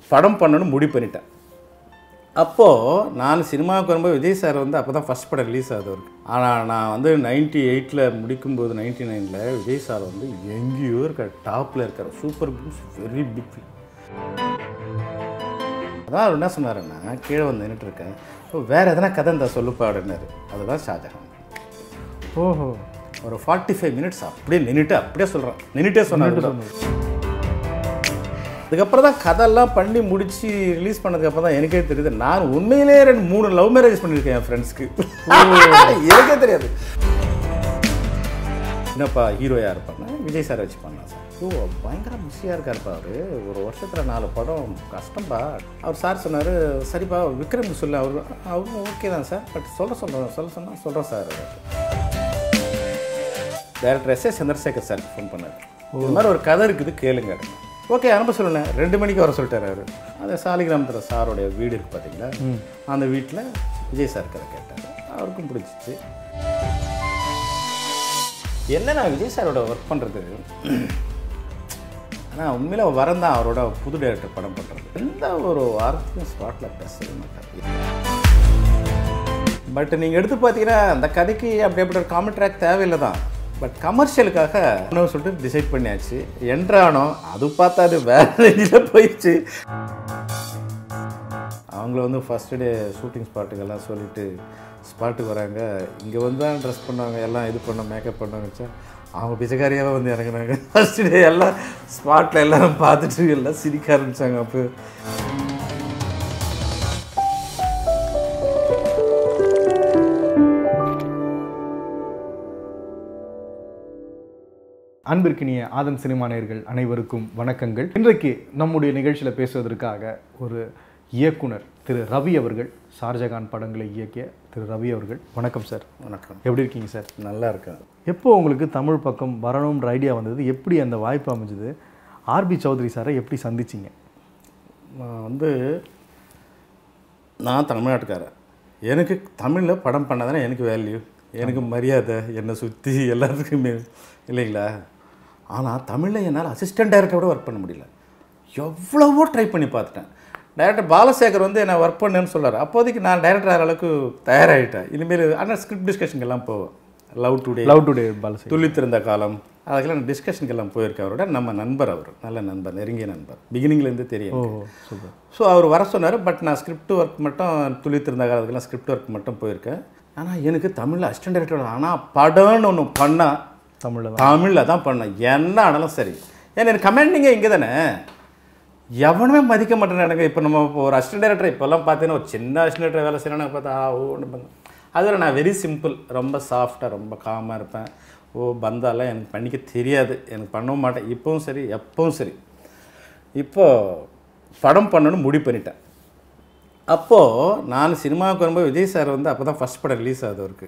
படம் பண்ணணும்னு முடிவு பண்ணிட்டேன் அப்போது நான் சினிமாவுக்கு வரும்போது விஜய் சார் வந்து அப்போ தான் ஃபஸ்ட் படம் ரிலீஸ் ஆகுது அவருக்கு ஆனால் நான் வந்து நைன்டி எயிட்டில் முடிக்கும்போது நைன்டி நைனில் விஜய் சார் வந்து எங்கேயோ இருக்கார் டாப்பில் இருக்கார் சூப்பர் வெரி பிக் ஃபிலிம் அதான் அவர் என்ன சொன்னாருன்னா கீழே வந்து நின்றுட்டு இருக்கேன் இப்போ வேறு எதனா கதை இருந்தால் சொல்லுப்பாடுனாரு அதுதான் ஷாஜஹான் ஓஹோ ஒரு ஃபார்ட்டி ஃபைவ் மினிட்ஸ் அப்படியே நின்றுட்டு அப்படியே சொல்கிறேன் நின்றுட்டே சொன்னாரு அதுக்கப்புறம் தான் கதையெல்லாம் பண்ணி முடிச்சு ரிலீஸ் பண்ணதுக்கப்புறம் தான் எனக்கே தெரியுது நான் உண்மையிலேயே ரெண்டு மூணு லவ் மேரேஜ் பண்ணியிருக்கேன் என் ஃப்ரெண்ட்ஸ்க்கு எனக்கே தெரியாது என்னப்பா ஹீரோ யார் பண்ணா விஜய் சார் வச்சு பண்ணலாம் சார் ஓ பயங்கர பிஸியாக இருக்காருப்பா அவர் ஒரு வருஷத்தில் நாலு படம் கஷ்டம்பா அவர் சார் சொன்னார் சரிப்பா விக்ரம் சொல்லு அவர் அவரும் ஓகே தான் சார் பட் சொல்ல சொல்கிறேன் சொல்ல சொன்னால் சொல்கிறேன் sir director S A Chandrasekhar sir phone பண்ணார் இது மாதிரி ஒரு கதை இருக்குது கேளுங்க ஓகே அனுப்ப சொல்லுங்க ரெண்டு மணிக்கு வர சொல்லிட்டாரு அவர் அந்த சாலிகிராமத்தில் சாரோடைய வீடு இருக்குது பார்த்தீங்களா அந்த வீட்டில் விஜய் சார் கதை கேட்டார் அவருக்கும் பிடிச்சிச்சு என்ன நான் விஜய் சாரோட ஒர்க் பண்ணுறது ஆனால் உண்மையில் வரேன் தான் அவரோட புது டைரக்டர் படம் பண்ணுறது எந்த ஒரு வார்த்தையும் ஸ்பாட்டில் பேசவே மாட்டார் பட் நீங்கள் எடுத்து பார்த்தீங்கன்னா அந்த கதைக்கு அப்படி அப்படி ஒரு காமெண்ட் ட்ராக் தேவையில்லை தான் பட் கமர்ஷியலுக்காக என்ன சொல்லிட்டு டிசைட் பண்ணியாச்சு என்றானோ அது பார்த்தா அது வேற ரேஞ்சில் போயிடுச்சு அவங்கள வந்து ஃபஸ்ட்டு டே ஷூட்டிங் ஸ்பாட்டுக்கெல்லாம் சொல்லிட்டு ஸ்பாட்டுக்கு வராங்க இங்கே வந்து தான் ட்ரெஸ் பண்ணாங்க எல்லாம் இது பண்ண மேக்கப் பண்ணாங்க வச்சா அவங்க பிச்சைக்காரியாகவே வந்து இறங்குனாங்க ஃபஸ்ட்டு டே எல்லாம் ஸ்பாட்டில் எல்லாரும் பார்த்துட்டு எல்லாம் சிரிக்க ஆரம்பித்தாங்க அப்போ அன்பிற்கினிய ஆதன் சினிமா நேயர்கள் அனைவருக்கும் வணக்கங்கள் இன்றைக்கு நம்முடைய நிகழ்ச்சியில் பேசுவதற்காக ஒரு இயக்குனர் திரு ரவி அவர்கள் ஷார்ஜகான் படங்களை இயக்கிய திரு ரவி அவர்கள் வணக்கம் சார் வணக்கம் எப்படி இருக்கீங்க சார் நல்லா இருக்கேன் எப்போ உங்களுக்கு தமிழ் பக்கம் வரணுன்ற ஐடியா வந்தது எப்படி அந்த வாய்ப்பு அமைஞ்சது ஆர்பி சௌத்ரி சாரை எப்படி சந்திச்சிங்க நான் வந்து நான் தமிழ்நாட்டுக்காரன் எனக்கு தமிழில் படம் பண்ணாதானே எனக்கு வேல்யூ எனக்கு மரியாதை என்னை சுற்றி எல்லாத்துக்குமே இல்லைங்களா ஆனால் தமிழில் என்னால் அசிஸ்டன்ட் டைரக்டரோட ஒர்க் பண்ண முடியல எவ்வளவோ ட்ரை பண்ணி பார்த்துட்டேன் டைரக்டர் பாலசேகர் வந்து என்னை ஒர்க் பண்ணுன்னு சொல்றாரு அப்போதைக்கு நான் டைரக்டர் ஆகிற அளவுக்கு தயாராகிட்டேன் இனிமேல் ஆனால் ஸ்கிரிப்ட் டிஸ்கஷனுக்கெல்லாம் போவேன் லவ் டுடே லவ் டுடே பாலசே துளித்திருந்த காலம் அதுக்கெல்லாம் டிஸ்கஷனுக்கெல்லாம் போயிருக்கேன் அவரோட நம்ம நண்பர் அவர் நல்ல நண்பர் நெருங்கிய நண்பர் பிகினிங்லேருந்து தெரியும் ஓ சூப்பர் ஸோ அவர் வர சொன்னார் பட் நான் ஸ்கிரிப்ட் ஒர்க் மட்டும் துளித்திருந்த காலத்துக்கெல்லாம் ஸ்கிரிப்ட் ஒர்க் மட்டும் போயிருக்கேன் ஆனால் எனக்கு தமிழில் அசிஸ்டன்ட் டைரக்டர் ஆனால் படம்னு ஒன்று பண்ணால் தமிழில் தமிழில் தான் பண்ணேன் என்ன ஆனாலும் சரி ஏன்னா எனக்கு கமெண்டிங்கே இங்கே தானே எவனுமே மதிக்க மாட்டேன் இப்போ நம்ம இப்போ ஒரு அசிஸ்டன்ட் டைரக்டர் இப்போல்லாம் பார்த்தீங்கன்னா ஒரு சின்ன அசிஸ்டன்ட் டைரக்டர் வேலை செய்யணும் பார்த்தா ஆ ஓன்னு பண்ண அதில் நான் வெரி சிம்பிள் ரொம்ப சாஃப்டாக ரொம்ப காமாக இருப்பேன் ஓ பந்தாலாம் எனக்கு பண்ணிக்க தெரியாது எனக்கு பண்ணவும் மாட்டேன் இப்போவும் சரி எப்பவும் சரி இப்போ படம் பண்ணணும்னு முடிவு பண்ணிட்டேன் அப்போது நான் சினிமாவுக்கு வரும்போது விஜய் சார் வந்து அப்போ தான் ஃபஸ்ட் படம் ரிலீஸ் ஆகுது அவருக்கு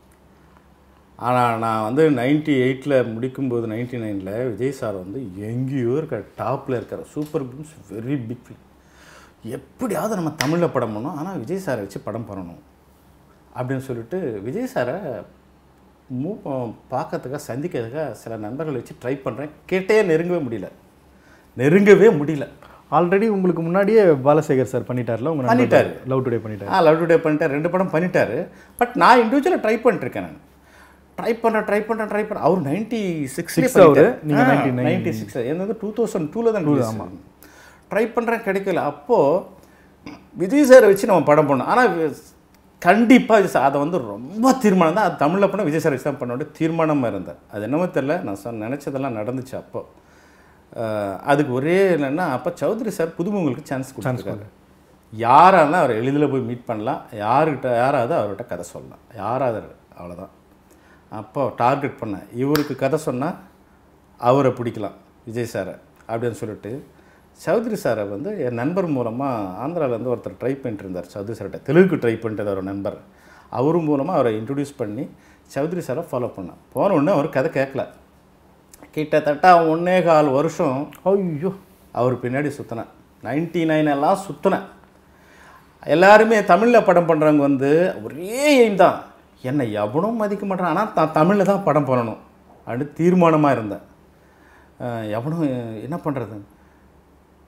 ஆனால் நான் வந்து நைன்டி எயிட்டில் முடிக்கும்போது நைன்டி நைனில் விஜய் சார் வந்து எங்கேயோ இருக்கார் டாப்பில் இருக்கார் super films very big film எப்படியாவது நம்ம தமிழில் படம் பண்ணணும் ஆனால் விஜய் சாரை வச்சு படம் பண்ணணும் அப்படின்னு சொல்லிட்டு விஜய் சாரை மூ பார்க்கறதுக்காக சந்திக்கிறதுக்காக சில நண்பர்கள் வச்சு ட்ரை பண்ணுறேன் கேட்டே நெருங்கவே முடியல நெருங்கவே முடியல ஆல்ரெடி உங்களுக்கு முன்னாடியே பாலசேகர் சார் பண்ணிட்டார்ல உங்க பண்ணிட்டாரு. லவ் டுடே பண்ணிட்டார் ஆ லவ் டுடே பண்ணிட்டார் ரெண்டு படம் பண்ணிட்டாரு பட் நான் இண்டிவிஜுவலாக ட்ரை பண்ணிட்டுருக்கேன் நான் ட்ரை பண்ணுறேன் ட்ரை பண்ணுறேன் ட்ரை பண்ண அவர் நைன்டி சிக்ஸ் Six அவரு, நீங்க 99. நைன்டி சிக்ஸ் என்னது டூ தௌசண்ட் டூவில் தான் ஆமாம் ட்ரை பண்ணுறேன் கிடைக்கல அப்போது விஜய் சாரை வச்சு நம்ம படம் பண்ணோம் ஆனால் கண்டிப்பாக அதை வந்து ரொம்ப தீர்மானம் தான் அது தமிழில் பண்ண விஜய் சார் வச்சு தான் பண்ண வேண்டிய தீர்மானமாக இருந்தேன் அது என்னமோ தெரில நான் சொன்ன நினச்சதெல்லாம் நடந்துச்சு அப்போ அஹ், அதுக்கு ஒரே என்னென்னா அப்போ சௌத்ரி சார் புதுமுகங்களுக்கு சான்ஸ் கொடுத்துருக்காரு யாராக இருந்தால் அவர் எளிதில் போய் மீட் பண்ணலாம் யாருக்கிட்ட யாராவது அவர்கிட்ட கதை சொல்லலாம் யாராவது அவ்வளோதான் அப்போ டார்கெட் பண்ணேன் இவருக்கு கதை சொன்னால் அவரை பிடிக்கலாம் விஜய் சாரை அப்படின்னு சொல்லிட்டு சௌத்ரி சாரை வந்து என் நண்பர் மூலமாக ஆந்திராவிலேருந்து ஒருத்தர் ட்ரை பண்ணிட்டு இருந்தார் சௌத்ரி சார்கிட்ட தெலுங்கு ட்ரை பண்ணிட்டு ஒரு நண்பர் அவர் மூலமாக அவரை இன்ட்ரடியூஸ் பண்ணி சௌத்ரி சாரை ஃபாலோ பண்ணேன் போன உடனே அவர் கதை கேட்கல கிட்டத்தட்ட ஒன்னே கால் வருஷம் ஐயோ அவர் பின்னாடி சுற்றினேன் நைன்டி நைன் எல்லாம் சுற்றினேன் எல்லாருமே தமிழில் படம் பண்ணுறவங்க வந்து ஒரே எய்ம் தான் என்னை எவனும் மதிக்க மாட்டான் ஆனால் தான் தமிழில் தான் படம் பண்ணணும் அப்படின்னு தீர்மானமாக இருந்தேன் அஹ் எவனும் என்ன பண்ணுறது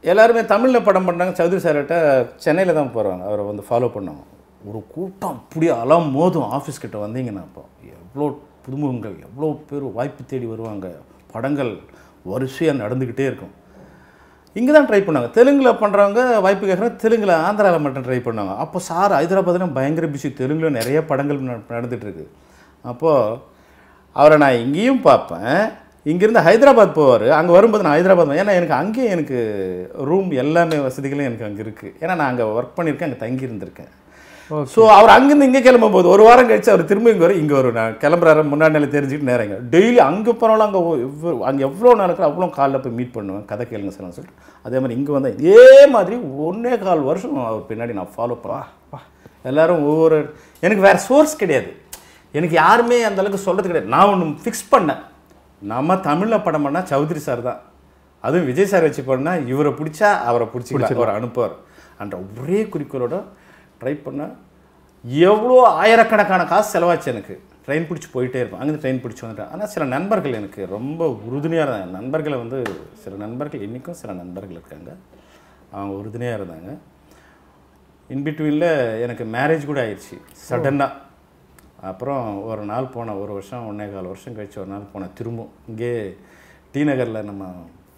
எல்லாருமே தமிழில் படம் பண்ணாங்க சௌத்ரி சார்கிட்ட சென்னையில் தான் போகிறாங்க அவரை வந்து ஃபாலோ பண்ணாங்க ஒரு கூட்டம் அப்படியே அலம் மோதும் ஆஃபீஸ் கிட்ட வந்தீங்கன்னா அப்போ எவ்வளோ புதுமுகங்கள் எவ்வளோ பேர் வாய்ப்பு தேடி வருவாங்க படங்கள் வரிசையாக நடந்துக்கிட்டே இருக்கும் இங்கே தான் ட்ரை பண்ணாங்க தெலுங்கில் பண்ணுறவங்க வாய்ப்பு கேட்குறாங்க தெலுங்கில் ஆந்திராவில் மட்டும் ட்ரை பண்ணாங்க அப்போ சார் ஹைதராபாத்தில் பயங்கர பிஸி தெலுங்கில் நிறைய படங்கள் நட- நடந்துட்டு இருக்கு அப்போது அவரை நான் இங்கேயும் பார்ப்பேன் இங்கேருந்து ஹைதராபாத் போவார் அங்கே வரும்போது நான் ஹைதராபாத் வந்தேன். ஏன்னா எனக்கு அங்கேயும் எனக்கு ரூம் எல்லாமே வசதிகளும் எனக்கு அங்கே இருக்குது ஏன்னா நான் அங்கே ஒர்க் பண்ணியிருக்கேன் அங்கே தங்கி இருந்திருக்கேன் Okay. ஸோ அவர் அங்கேருந்து இங்கே கிளம்பும் போது ஒரு வாரம் கழிச்சு அவர் திரும்ப இங்கே வரும் இங்கே வரும் நான் கிளம்புறாரு முன்னாடி நாள் தெரிஞ்சுக்கிட்டு நேரங்க டெய்லி அங்கே போனாலும் அங்கே எவ்வளோ அங்கே எவ்வளோ நேரத்தில் அவ்வளோ காலைல போய் மீட் பண்ணுவேன் கதை கேளுங்க சார் சொல்லிட்டு அதே மாதிரி இங்கே வந்தேன் இதே மாதிரி ஒன்றே கால் வருஷம் அவர் பின்னாடி நான் ஃபாலோ பண்ணேன் எல்லாரும் ஒவ்வொரு எனக்கு வேறு சோர்ஸ் கிடையாது எனக்கு யாருமே அந்த அளவுக்கு சொல்கிறது கிடையாது நான் ஒன்று ஃபிக்ஸ் பண்ணேன் நம்ம தமிழில் படம் பண்ணால் சௌத்ரி சார் தான் அதுவும் விஜய் சார் வச்சு பண்ணால் இவரை பிடிச்சா அவரை பிடிச்சி அவரை அனுப்புவார் என்ற ஒரே குறிக்கோளோட ட்ரை பண்ணேன் எவ்வளோ ஆயிரக்கணக்கான காசு செலவாச்சு எனக்கு ட்ரெயின் பிடிச்சி போயிட்டே இருப்பேன் அங்கேருந்து ட்ரெயின் பிடிச்சி வந்துட்டேன் ஆனால் சில நண்பர்கள் எனக்கு ரொம்ப உறுதுணையாக இருந்தாங்க நண்பர்களை வந்து சில நண்பர்கள் இன்றைக்கும் சில நண்பர்கள் இருக்காங்க அவங்க உறுதுணையாக இருந்தாங்க இன்பிட்வீனில் எனக்கு மேரேஜ் கூட ஆயிடுச்சு சடனாக அப்புறம் ஒரு நாள் போனேன் ஒரு வருஷம் ஒன்றே கால் வருஷம் கழிச்சு ஒரு நாள் போனேன் திரும்ப இங்கே டி நகரில் நம்ம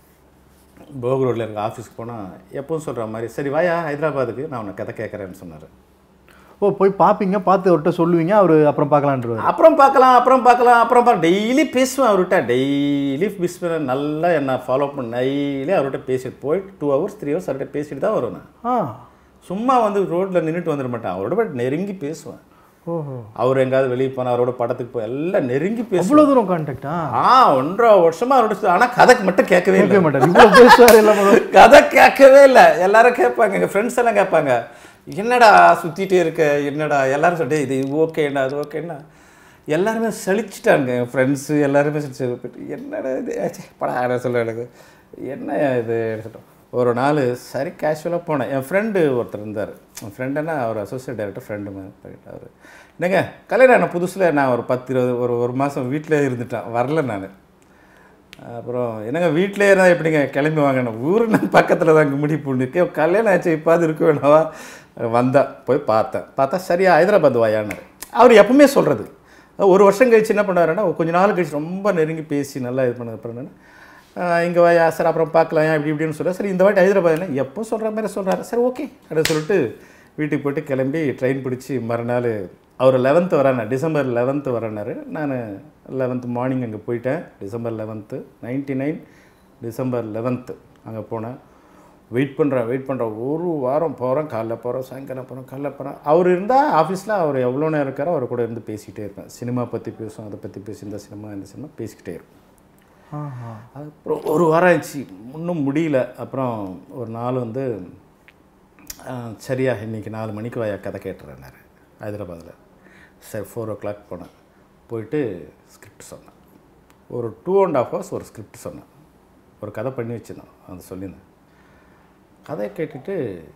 போக் ரோட்டில் இருக்க ஆஃபீஸ்க்கு போனால் எப்பவும் சொல்கிற மாதிரி சரி வாயா ஹைதராபாத்துக்கு நான் உன்னை கதை கேட்குறேன்னு சொன்னார் ஓ போய் பார்ப்பீங்க பார்த்து அவர்கிட்ட சொல்லுவீங்க அவர் அப்புறம் பார்க்கலான்றவர் அப்புறம் பார்க்கலாம் அப்புறம் பார்க்கலாம் அப்புறம் பார்க்க டெய்லி பேசுவேன் அவர்கிட்ட டெய்லி பேசுவேன் நல்லா என்ன ஃபாலோ பண்ண டெய்லி அவர்கிட்ட பேசிட்டு போயிட்டு டூ ஹவர்ஸ் த்ரீ ஹவர்ஸ் அவர்கிட்ட பேசிட்டு தான் வருவேன் நான். ஆ சும்மா வந்து ரோட்டில் நின்றுட்டு வந்துட மாட்டேன் அவரோட போய் நெருங்கி பேசுவேன் ஓஹோ அவர் எங்காவது வெளியே போனால் அவரோட படத்துக்கு போய் எல்லாம் நெருங்கி பேசுவேன் அவ்வளோ தூரம் கான்டாக்டா ஆ ஒன்றரை வருஷமா அவரோட ஆனால் கதைக்கு மட்டும் கேட்கவே இல்லை கேட்க மாட்டார் இவ்வளோ பேசுவார் எல்லாம் பண்ணுவார். கதை கேட்கவே இல்லை எல்லாரும் கேட்பாங்க எங்கள் ஃப்ரெண்ட்ஸ் எல்லாம் கேட்பாங்க என்னடா சுற்றிட்டே இருக்க என்னடா எல்லாரும் சொல்லிட்டு இது ஓகேண்ணா அது ஓகேண்ணா எல்லாருமே சலிச்சிட்டாங்க என் ஃப்ரெண்ட்ஸு எல்லாருமே சலிச்சு போயிட்டு என்னடா இது ஆச்சே, படா சொல்ல எனக்கு என்ன இது சொல்லிட்டோம் ஒரு நாள் சரி கேஷுவலாக போனேன் என் ஃப்ரெண்டு ஒருத்தர் இருந்தார் என் ஃப்ரெண்டுன்னா அவர் அசோசியேட் டைரக்டர் ஃப்ரெண்டு மாதிரி போயிட்டு அவர் என்னங்க கல்யாணம் ஆன புதுசில் நான் ஒரு பத்து இருபது ஒரு ஒரு மாதம் வீட்டிலே இருந்துட்டேன் வரல நான் அப்புறம் என்னங்க வீட்டிலே இருந்தால் எப்படிங்க கிளம்பி வாங்கணும் ஊருன்னு பக்கத்தில் தான் கும்மிடி பூண்டுக்கு கல்யாணம் ஆச்சு இப்பாது இருக்க வேணாவா வந்தேன் போய் பார்த்தேன் பார்த்தா சரியா ஹைதராபாத் வாயானார் அவர் எப்பவுமே சொல்கிறது ஒரு வருஷம் கழிச்சு என்ன பண்ணாருன்னா கொஞ்ச நாள் கழிச்சு ரொம்ப நெருங்கி பேசி நல்லா இது பண்ணது அப்புறம் இங்கே வாயா சார் அப்புறம் பார்க்கலாம் இப்படி இப்படின்னு சொல்ல சரி இந்த வாட்டி ஹைதராபாத் எப்போ சொல்கிற மாதிரி சொல்கிறாரு சரி ஓகே அப்படின்னு சொல்லிட்டு வீட்டுக்கு போயிட்டு கிளம்பி ட்ரெயின் பிடிச்சி மறுநாள் அவர் லெவன்த்து வரானார் டிசம்பர் லெவன்த்து வரனார் நான் லெவன்த்து மார்னிங் அங்கே போயிட்டேன் December eleventh ninety nine December eleventh அங்கே போனேன் வெயிட் பண்ணுறேன் வெயிட் பண்ணுறேன் ஒரு வாரம் போகிறேன் காலைல போகிறோம் சாயங்காலம் போகிறோம் காலைல போகிறேன் அவர் இருந்தால் ஆஃபீஸில் அவர் எவ்வளோ நேரம் இருக்காரோ அவர் கூட இருந்து பேசிக்கிட்டே இருப்பேன் சினிமா பற்றி பேசுவோம் அதை பற்றி பேசி இந்த சினிமா இந்த சினிமா பேசிக்கிட்டே இருப்பேன் ஆஹா அப்புறம் ஒரு வாரம் ஆச்சு இன்னும் முடியல அப்புறம் ஒரு நாள் வந்து ஆ, சரியா இன்றைக்கி நாலு மணிக்கு வாயா கதை கேட்டுறேன்னாரு ஹைதராபாத்தில் சரி ஃபோர் ஓ கிளாக் போனேன் போயிட்டு ஸ்கிரிப்ட் சொன்னேன் ஒரு டூ அண்ட் ஹாஃப் ஹவர்ஸ் ஒரு ஸ்கிரிப்ட் சொன்னேன் ஒரு கதை பண்ணி வச்சுருந்தேன் அதை சொல்லியிருந்தேன் கதையை கேட்டுட்டு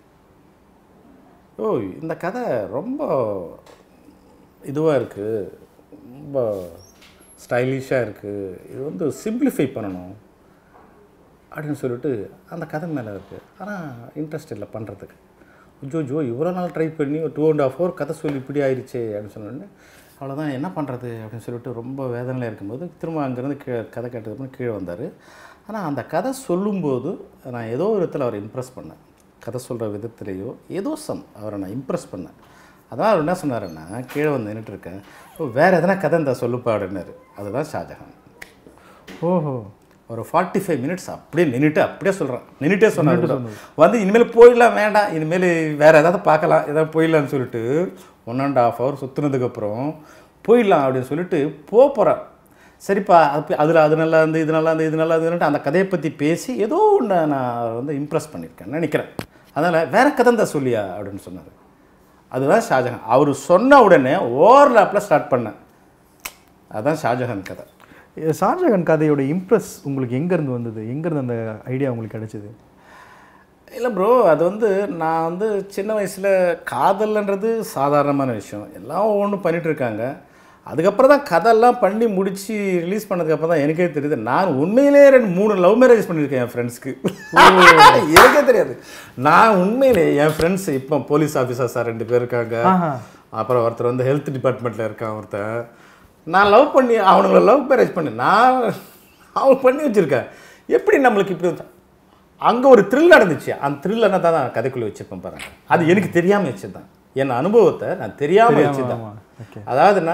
ஓ இந்த கதை ரொம்ப இதுவாக இருக்குது ரொம்ப ஸ்டைலிஷாக இருக்குது இது வந்து சிம்பிளிஃபை பண்ணணும் அப்படின்னு சொல்லிட்டு அந்த கதை மேலே இருக்குது ஆனால் இன்ட்ரெஸ்ட் இல்லை பண்ணுறதுக்கு ஜோ ஜோ இவ்வளோ நாள் ட்ரை பண்ணி ஒரு டூ அண்ட் ஹாஃப் ஹவர் கதை சொல்லி இப்படி ஆயிடுச்சே அப்படின்னு சொன்னோடனே அவ்வளோதான் என்ன பண்ணுறது அப்படின்னு சொல்லிட்டு ரொம்ப வேதனையில் இருக்கும்போது திரும்ப அங்கேருந்து கீழே கதை கேட்டதுக்கு கீழே வந்தார் ஆனால் அந்த கதை சொல்லும்போது நான் ஏதோ ஒரு விதத்தில் அவரை இம்ப்ரெஸ் பண்ணேன் கதை சொல்கிற விதத்துலேயோ ஏதோ சம் அவரை நான் இம்ப்ரெஸ் பண்ணேன் அதான் அவர் என்ன சொன்னாருன்னா கீழே வந்து நின்றுட்டு இருக்கேன் ஓ வேறு எதனா கதை இந்த சொல்லுப்பாடுன்னாரு அதுதான் ஷாஜஹான் ஓஹோ ஒரு ஃபார்ட்டி ஃபைவ் மினிட்ஸ் அப்படியே நின்றுட்டு அப்படியே சொல்கிறேன் நின்றுட்டே சொன்னார் கூட. வந்து இனிமேல் போயிடலாம் வேண்டாம் இனிமேல் வேறு ஏதாவது பார்க்கலாம் ஏதாவது போயிடலாம்னு சொல்லிட்டு ஒன் அண்ட் ஹாஃப் ஹவர் சுற்றுனதுக்கப்புறம் போயிடலாம் அப்படின்னு சொல்லிட்டு போக போகிறேன் சரிப்பா அது அதில் அது நல்லா இருந்து இது நல்லா இருந்து இது நல்லா இருந்துட்டு அந்த கதையை பற்றி பேசி ஏதோ ஒன்று நான் வந்து இம்ப்ரெஸ் பண்ணியிருக்கேன் நினைக்கிறேன் அதனால் வேறு கதை தான் சொல்லியா அப்படின்னு சொன்னார் அதுதான் ஷாஜஹான் அவர் சொன்ன உடனே ஓவர்லாப்பில் ஸ்டார்ட் பண்ணேன் அதுதான் ஷாஜஹான் கதை இது ஷாஜகான் கதையோட இம்ப்ரெஸ் உங்களுக்கு எங்கேருந்து வந்தது எங்கேருந்து அந்த ஐடியா உங்களுக்கு கிடைச்சது இல்லை ப்ரோ அது வந்து நான் வந்து சின்ன வயசில் காதல்ன்றது சாதாரணமான விஷயம் எல்லாம் ஒவ்வொன்றும் பண்ணிட்டு இருக்காங்க அதுக்கப்புறம் தான் கதையெல்லாம் பண்ணி முடிச்சு ரிலீஸ் பண்ணதுக்கப்புறம் தான் எனக்கே தெரியுது நான் உண்மையிலே ரெண்டு மூணு லவ் மேரேஜ் பண்ணியிருக்கேன் என் ஃப்ரெண்ட்ஸ்க்கு எனக்கே தெரியாது நான் உண்மையிலே என் ஃப்ரெண்ட்ஸ் இப்போ போலீஸ் ஆஃபீஸர் சார் ரெண்டு பேர் இருக்காங்க ஆஹா. அப்புறம் ஒருத்தர் வந்து ஹெல்த் டிபார்ட்மெண்ட்டில் இருக்கான் ஒருத்தன் நான் லவ் பண்ணி அவனுங்களை லவ் மேரேஜ் பண்ணி நான் அவன் பண்ணி வச்சுருக்கேன் எப்படி நம்மளுக்கு இப்படி வந்து அங்கே ஒரு த்ரில் நடந்துச்சு அந்த த்ரில் தான் நான் கதைக்குள்ளே வச்சுருப்பேன் பாருங்க அது எனக்கு தெரியாமல் வச்சுதான் என் அனுபவத்தை நான் தெரியாமல் வச்சுதான் ஆமா. Okay. அதாவதுன்னா